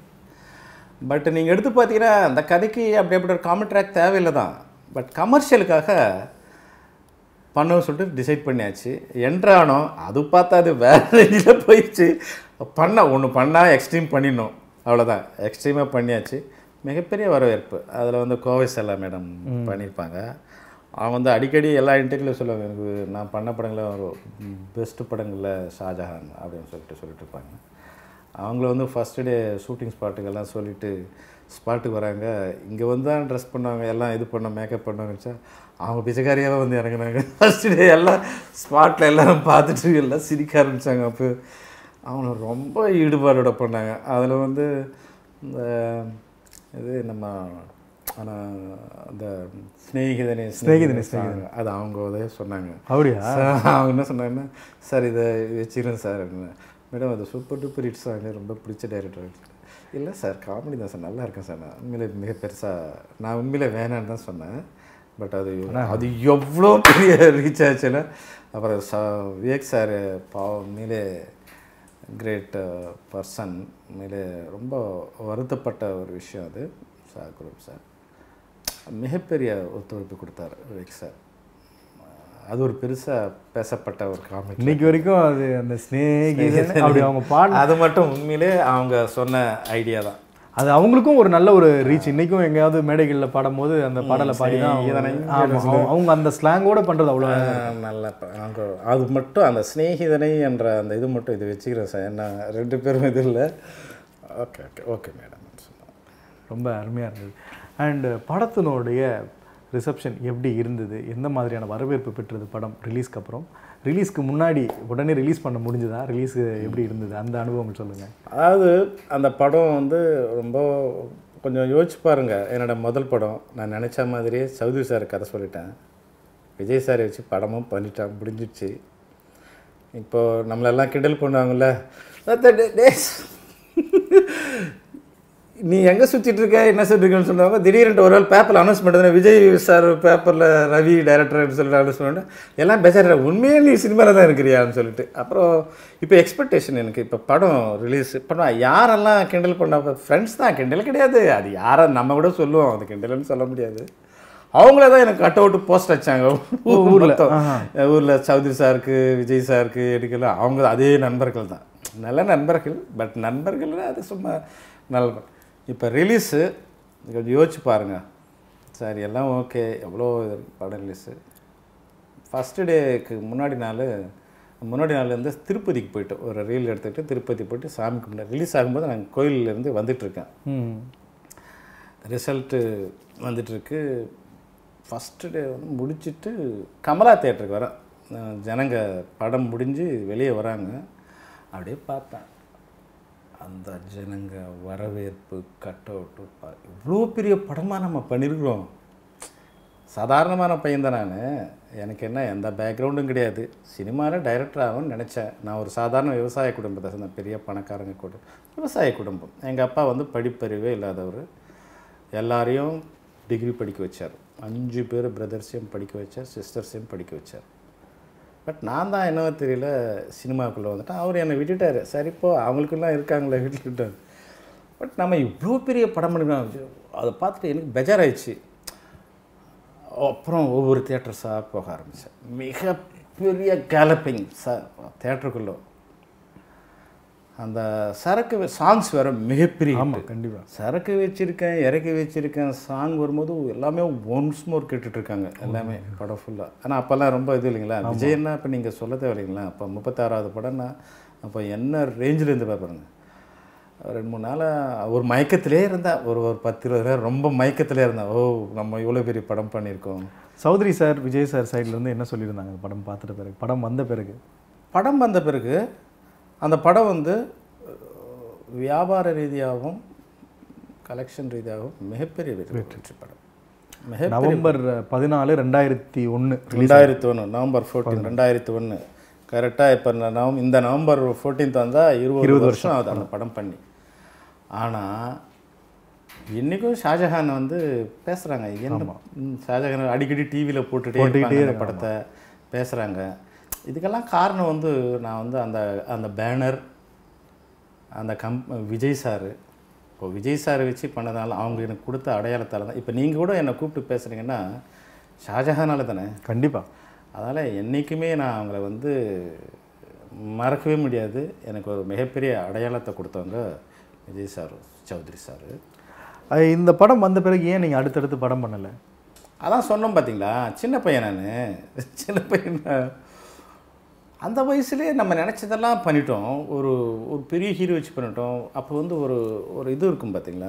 பட் நீங்கள் எடுத்து பார்த்தீங்கன்னா அந்த கதைக்கு அப்படி அப்படி ஒரு காமெண்ட் ட்ராக் தேவையில்லை தான் பட் கமர்ஷியலுக்காக பண்ணணும்னு சொல்லிட்டு டிசைட் பண்ணியாச்சு என்ட்ரானோ அது பார்த்தா அது வேறு இதில் போயிடுச்சு பண்ண ஒன்று பண்ணால் எக்ஸ்ட்ரீம் பண்ணிடணும் அவ்வளோதான் எக்ஸ்ட்ரீமாக பண்ணியாச்சு மிகப்பெரிய வரவேற்பு அதில் வந்து கோவை செல்லா மேடம் பண்ணியிருப்பாங்க அவங்க வந்து அடிக்கடி எல்லா இன்டர்வியூலையும் சொல்லுவாங்க எனக்கு நான் பண்ண படங்களில் ஒரு பெஸ்ட்டு படங்களில் ஷாஜஹான் அப்படின்னு சொல்லிட்டு சொல்லிட்டு இருப்பாங்க அவங்கள வந்து ஃபஸ்ட்டு டே ஷூட்டிங் ஸ்பாட்டுக்கெல்லாம் சொல்லிவிட்டு ஸ்பாட்டுக்கு வராங்க இங்கே வந்து தான் ட்ரெஸ் பண்ணுவாங்க எல்லாம் இது பண்ண மேக்கப் பண்ணுவாங்க வச்சா அவங்க பிச்சைக்காரியாக வந்து இறங்குனாங்க ஃபஸ்ட்டு டே எல்லாம் ஸ்பாட்டில் எல்லாரும் பார்த்துட்டு எல்லாம் சிரிக்க ஆரம்பித்தாங்க அப்போ அவங்க ரொம்ப ஈடுபாடோட பண்ணாங்க அதில் வந்து இந்த இது நம்ம ஆனால் அந்த ஸ்நேகிதனே சிநேகிதனே, ஸ்நேகிதனே அது அவங்க உதவி சொன்னாங்க அப்படியா சார், அவங்க என்ன சொன்னாங்கன்னா சார் இதை வச்சுக்கிறேன் சார் அப்படின்னு மேடம் அது சூப்பர் டூப்பர் ஹிட் சாங் ரொம்ப பிடிச்ச டைரக்டர் இல்லை சார் காமெடி தான் சார் நல்லா இருக்கேன் சார் நான் உண்மையிலே மிக பெருசாக நான் உண்மையிலே வேணான்னு தான் சொன்னேன் பட் அது அது எவ்வளோ பெரிய ரீச் ஆச்சுன்னா அப்புறம் சா விவேக் சார் பாவம் உண்மையிலே கிரேட் பர்சன் உண்மையிலே ரொம்ப வருத்தப்பட்ட ஒரு விஷயம் அது சார் குரூப் சார் மிகப்பெரிய ஒத்துழைப்பு கொடுத்தாரு விவேக் சார் அது ஒரு பெருசாக பேசப்பட்ட ஒரு காமெடி இன்னைக்கு வரைக்கும் அது அந்த ஸ்னேகிதன் அப்படி அவங்க பாட அது மட்டும் உண்மையிலே அவங்க சொன்ன ஐடியா தான் அது அவங்களுக்கும் ஒரு நல்ல ஒரு ரீச் இன்னைக்கும் எங்கேயாவது மேடைகளில் பாடும்போது அந்த பாடலை பாடி தான் அவங்க- ஆமா, அவங்க- அவங்க அந்த ஸ்லாங்கோட பண்ணுறது அவ்வளோ நல்ல ப- அவங்க அது மட்டும் அந்த சிநேகிதனை என்ற அந்த இது மட்டும் இது வச்சுக்கிறேன் சார் என்ன ரெண்டு பேரும் இது இல்லை ஓகே ஓகே ஓகே மேடம் சொன்னோம் ரொம்ப அருமையாக இருந்தது அண்டு படத்தினுடைய ரிசப்ஷன் எப்படி இருந்தது எந்த மாதிரியான வரவேற்பு பெற்றது படம் ரிலீஸ்க்கு அப்புறம் ரிலீஸ்க்கு முன்னாடி உடனே ரிலீஸ் பண்ண முடிஞ்சதா ரிலீஸ் எப்படி இருந்தது அந்த அனுபவங்கள் சொல்லுங்கள் அதாவது அந்த படம் வந்து ரொம்ப கொஞ்சம் யோசிச்சு பாருங்க என்னோட முதல் படம் நான் நினச்ச மாதிரியே சௌதரி சார் கதை சொல்லிட்டேன் விஜய் சாரை வச்சு படமும் பண்ணிட்டேன் முடிஞ்சிடுச்சு இப்போ நம்மளெல்லாம் கிண்டல் பண்ணுவாங்கள்ல அதான் டே- டேய். நீ எங்கே சுற்றிட்டு இருக்க என்ன சுற்றிட்டு இருக்கேன்னு சொன்னாங்க திடீர்னு ஒரு நாள் பேப்பரில் அனௌன்ஸ்மெண்ட் தானே விஜய் சார் பேப்பரில் ரவி டைரக்டர்னு சொல்லிட்டு அனௌன்ஸ்மெண்ட் எல்லாம் பேசுகிற உண்மையே நீ சினிமாவில் தான் இருக்கிறியான்னு சொல்லிட்டு அப்புறம் இப்போ எக்ஸ்பெக்டேஷன் எனக்கு இப்போ படம் ரிலீஸ் படம் யாரெல்லாம் கிண்டல் பண்ண ஃப்ரெண்ட்ஸ் தான் கிண்டல் கிடையாது அது யாரை நம்ம கூட சொல்லுவோம் அது கிண்டல்னு சொல்ல முடியாது அவங்களே தான் எனக்கு கட் அவுட் போஸ்ட் வச்சாங்க ஊரில் ஊரில் சௌத்ரி சாருக்கு விஜய் சாருக்கு எடுக்கல அவங்க அதே நண்பர்கள் தான் நல்ல நண்பர்கள் பட் நண்பர்கள்னா அது சும்மா நல்ல இப்போ ரிலீஸு கொஞ்சம் யோசிச்சு பாருங்கள் சரி எல்லாம் ஓகே எவ்வளோ இது இருக்கு படம் ரிலீஸு ஃபஸ்ட்டு டேக்கு முன்னாடி நாள் முன்னாடி நாள் வந்து திருப்பதிக்கு போயிட்டு ஒரு ரீல் எடுத்துக்கிட்டு திருப்பதி போயிட்டு சாமி கும்பிட்டு ரிலீஸ் ஆகும்போது நான் கோயிலேருந்து வந்துட்டுருக்கேன் ம் ரிசல்ட்டு வந்துட்டுருக்கு ஃபஸ்ட்டு டே வந்து முடிச்சிட்டு கமலா தேட்டருக்கு வரேன் அஹ் ஜனங்க படம் முடிஞ்சு வெளியே வராங்க அப்படியே பார்த்தேன் அந்த ஜனங்க வரவேற்பு கட் அவுட்டு இவ்வளோ பெரிய படமாக நம்ம பண்ணியிருக்கிறோம் சாதாரணமான பையன் தான் நான் எனக்கு என்ன எந்த பேக்ரவுண்டும் கிடையாது சினிமாவில் டைரக்டர் ஆகும்னு நினச்சேன் நான் ஒரு சாதாரண விவசாய குடும்பத்தை சேர்ந்த பெரிய பணக்காரங்க கூட விவசாய குடும்பம் எங்கள் அப்பா வந்து படிப்பறிவே இல்லாதவர் எல்லாரையும் டிகிரி படிக்க வச்சார் அஞ்சு பேர் பிரதர்ஸையும் படிக்க வச்சார் சிஸ்டர்ஸையும் படிக்க வச்சார் பட் நான் தான் என்னவோ தெரியல சினிமாவுக்குள்ளே வந்துட்டேன் அவர் என்னை விட்டுட்டார் சரிப்போ அவங்களுக்கெல்லாம் இருக்காங்களே வீட்டில் விட்டார் பட் நம்ம இவ்வளோ பெரிய படம் பண்ணிக்கலாம் அதை பார்த்துட்டு எனக்கு பெஜாராயிடுச்சு அப்புறம் ஒவ்வொரு தேட்டர்ஸாக போக ஆரம்பித்தேன் மிகப்பெரிய கேலப்பிங் ச தேட்டருக்குள்ளே அந்த சரக்கு சாங்ஸ் வேறு மிகப்பெரிய hit. ஆமாம் கண்டிப்பாக சரக்கு வச்சுருக்கேன் இறக்கி வச்சுருக்கேன் சாங் வரும்போது எல்லாமே ஒன்ஸ் மோர் கேட்டுட்ருக்காங்க எல்லாமே படம் ஃபுல்லாக ஆனால் அப்போல்லாம் ரொம்ப இது இல்லைங்களா விஜயன்னா இப்போ நீங்கள் சொல்ல தேவையில்லைங்களா அப்போ முப்பத்தாறாவது படம்னா அப்போ என்ன ரேஞ்சில் இருந்து பாருங்க ரெண்டு மூணு நாளாக ஒரு மயக்கத்திலே இருந்தேன் ஒரு ஒரு பத்து இருபது நேரம் ரொம்ப மயக்கத்திலே இருந்தேன் ஓ நம்ம இவ்வளோ பெரிய படம் பண்ணியிருக்கோம் சௌத்ரி சார் விஜய் சார் சைட்லேருந்து என்ன சொல்லியிருந்தாங்க அந்த படம் பார்த்துட்ட பிறகு படம் வந்த பிறகு படம் வந்த பிறகு அந்த படம் வந்து அஹ், வியாபார ரீதியாகவும் கலெக்ஷன் ரீதியாகவும் மிகப்பெரிய வெற்றி வெற்றி படம் மிக நவம்பர் பதினாலு ரெண்டாயிரத்தி ஒன்று ரெண்டாயிரத்தி ஒன்று நவம்பர் ஃபோர்டீன் ரெண்டாயிரத்தி ஒன்று கரெக்டாக இப்போ நவம் இந்த நவம்பர் ஃபோர்டீன்த் வந்தால் இருபது வருஷம் ஆகுது அந்த படம் பண்ணி ஆனால் இன்றைக்கும் ஷாஜஹான் வந்து பேசுகிறாங்க என்ன ம், ஷாஜஹான் அடிக்கடி டிவியில் போட்டுட்டே இருப்பாங்க அந்த படத்தை பேசுகிறாங்க இதுக்கெல்லாம் காரணம் வந்து நான் வந்து அந்த அந்த பேனர் அந்த கம் விஜய் சார் இப்போ விஜய் சார் வச்சு பண்ணதால அவங்க எனக்கு கொடுத்த அடையாளத்தால் தான் இப்போ நீங்கள் கூட என்னை கூப்பிட்டு பேசுகிறீங்கன்னா ஷாஜஹானால தானே கண்டிப்பாக அதனால் என்றைக்குமே நான் அவங்கள வந்து மறக்கவே முடியாது எனக்கு ஒரு மிகப்பெரிய அடையாளத்தை கொடுத்தவங்க விஜய் சார் சௌத்ரி சார் அஹ் இந்த படம் வந்த பிறகு ஏன் நீங்கள் அடுத்தடுத்து படம் பண்ணலை அதான் சொன்னோம் பார்த்தீங்களா சின்ன பையன் நான் சின்ன பையன் நான். அந்த வயசுலேயே நம்ம நினச்சதெல்லாம் பண்ணிட்டோம் ஒரு ஒரு பெரிய ஹீரோ வச்சு பண்ணிட்டோம் அப்போ வந்து ஒரு ஒரு இது இருக்கும் பார்த்தீங்களா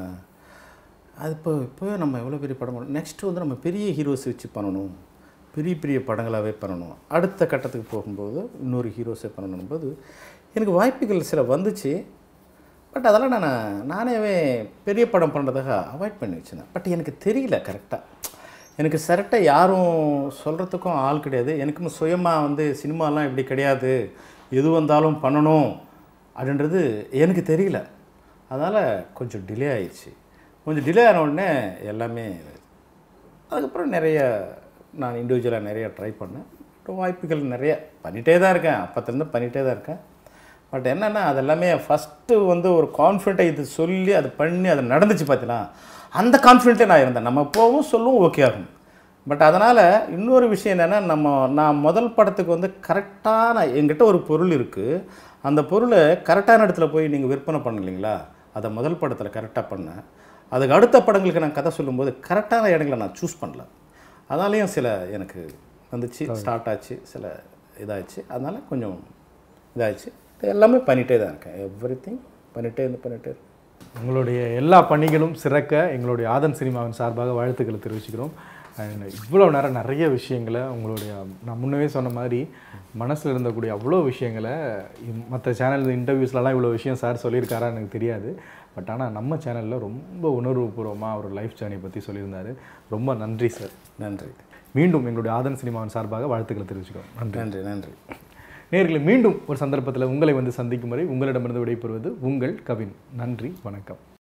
அது இப்போ இப்போ நம்ம எவ்வளோ பெரிய படம் பண்ணணும் நெக்ஸ்ட்டு வந்து நம்ம பெரிய ஹீரோஸ் வச்சு பண்ணணும் பெரிய பெரிய படங்களாகவே பண்ணணும் அடுத்த கட்டத்துக்கு போகும்போது இன்னொரு ஹீரோஸே பண்ணணும் போது எனக்கு வாய்ப்புகள் சில வந்துச்சு பட் அதெல்லாம் நான் நானேவே பெரிய படம் பண்ணுறதாக அவாய்ட் பண்ணி வச்சிருந்தேன் பட் எனக்கு தெரியல கரெக்டாக எனக்கு கரெக்டாக யாரும் சொல்கிறதுக்கும் ஆள் கிடையாது எனக்கும் சுயமாக வந்து சினிமாலாம் இப்படி கிடையாது எது வந்தாலும் பண்ணணும் அப்படின்றது எனக்கு தெரியல அதனால் கொஞ்சம் டிலே ஆயிடுச்சு கொஞ்சம் டிலே ஆன உடனே எல்லாமே அதுக்கப்புறம் நிறைய நான் இண்டிவிஜுவலாக நிறைய ட்ரை பண்ணேன் அப்புறம் வாய்ப்புகள் நிறைய பண்ணிகிட்டே தான் இருக்கேன் அப்போத்துலேருந்து பண்ணிகிட்டே தான் இருக்கேன் பட் என்னென்னா அது எல்லாமே ஃபஸ்ட்டு வந்து ஒரு கான்ஃபிடென்ட்டாக இது சொல்லி அது பண்ணி அது நடந்துச்சு பார்த்தீங்களா அந்த கான்ஃபிடென்ட்டே நான் இருந்தேன் நம்ம போவும் சொல்லுவோம் ஓகே ஆகும் பட் அதனால் இன்னொரு விஷயம் என்னென்னா நம்ம நான் முதல் படத்துக்கு வந்து கரெக்டான என்கிட்ட ஒரு பொருள் இருக்குது அந்த பொருளை கரெக்டான இடத்துல போய் நீங்கள் விற்பனை பண்ணலைங்களா அதை முதல் படத்தில் கரெக்டாக பண்ணேன் அதுக்கு அடுத்த படங்களுக்கு நான் கதை சொல்லும்போது கரெக்டான இடங்களை நான் சூஸ் பண்ணல அதனாலேயும் சில எனக்கு வந்துச்சு ஸ்டார்ட் ஆச்சு சில இதாச்சு அதனால் கொஞ்சம் இதாச்சு எல்லாமே பண்ணிகிட்டே தான் இருக்கேன் எவ்ரி திங் பண்ணிகிட்டே இருந்து பண்ணிகிட்டே இருக்கேன் உங்களுடைய எல்லா பணிகளும் சிறக்க எங்களுடைய ஆதன் சினிமாவின் சார்பாக வாழ்த்துக்களை தெரிவிச்சுக்கிறோம் அண்ட் இவ்வளோ நேரம் நிறைய விஷயங்களை உங்களுடைய நான் முன்னவே சொன்ன மாதிரி மனசில் இருந்தக்கூடிய அவ்வளோ விஷயங்களை மற்ற சேனல் இன்டர்வியூஸ்லலாம் இவ்வளோ விஷயம் சார் சொல்லியிருக்காரா எனக்கு தெரியாது பட் ஆனால் நம்ம சேனலில் ரொம்ப உணர்வுபூர்வமாக ஒரு லைஃப் ஜேர்னி பற்றி சொல்லியிருந்தாரு ரொம்ப நன்றி சார் நன்றி மீண்டும் எங்களுடைய ஆதன் சினிமாவின் சார்பாக வாழ்த்துக்களை தெரிவிச்சுக்கிறோம் நன்றி நன்றி நன்றி நேர்களை மீண்டும் ஒரு சந்தர்ப்பத்தில் உங்களை வந்து சந்திக்கும் வரை உங்களிடமிருந்து விடைபெறுவது உங்கள் கவின் நன்றி வணக்கம்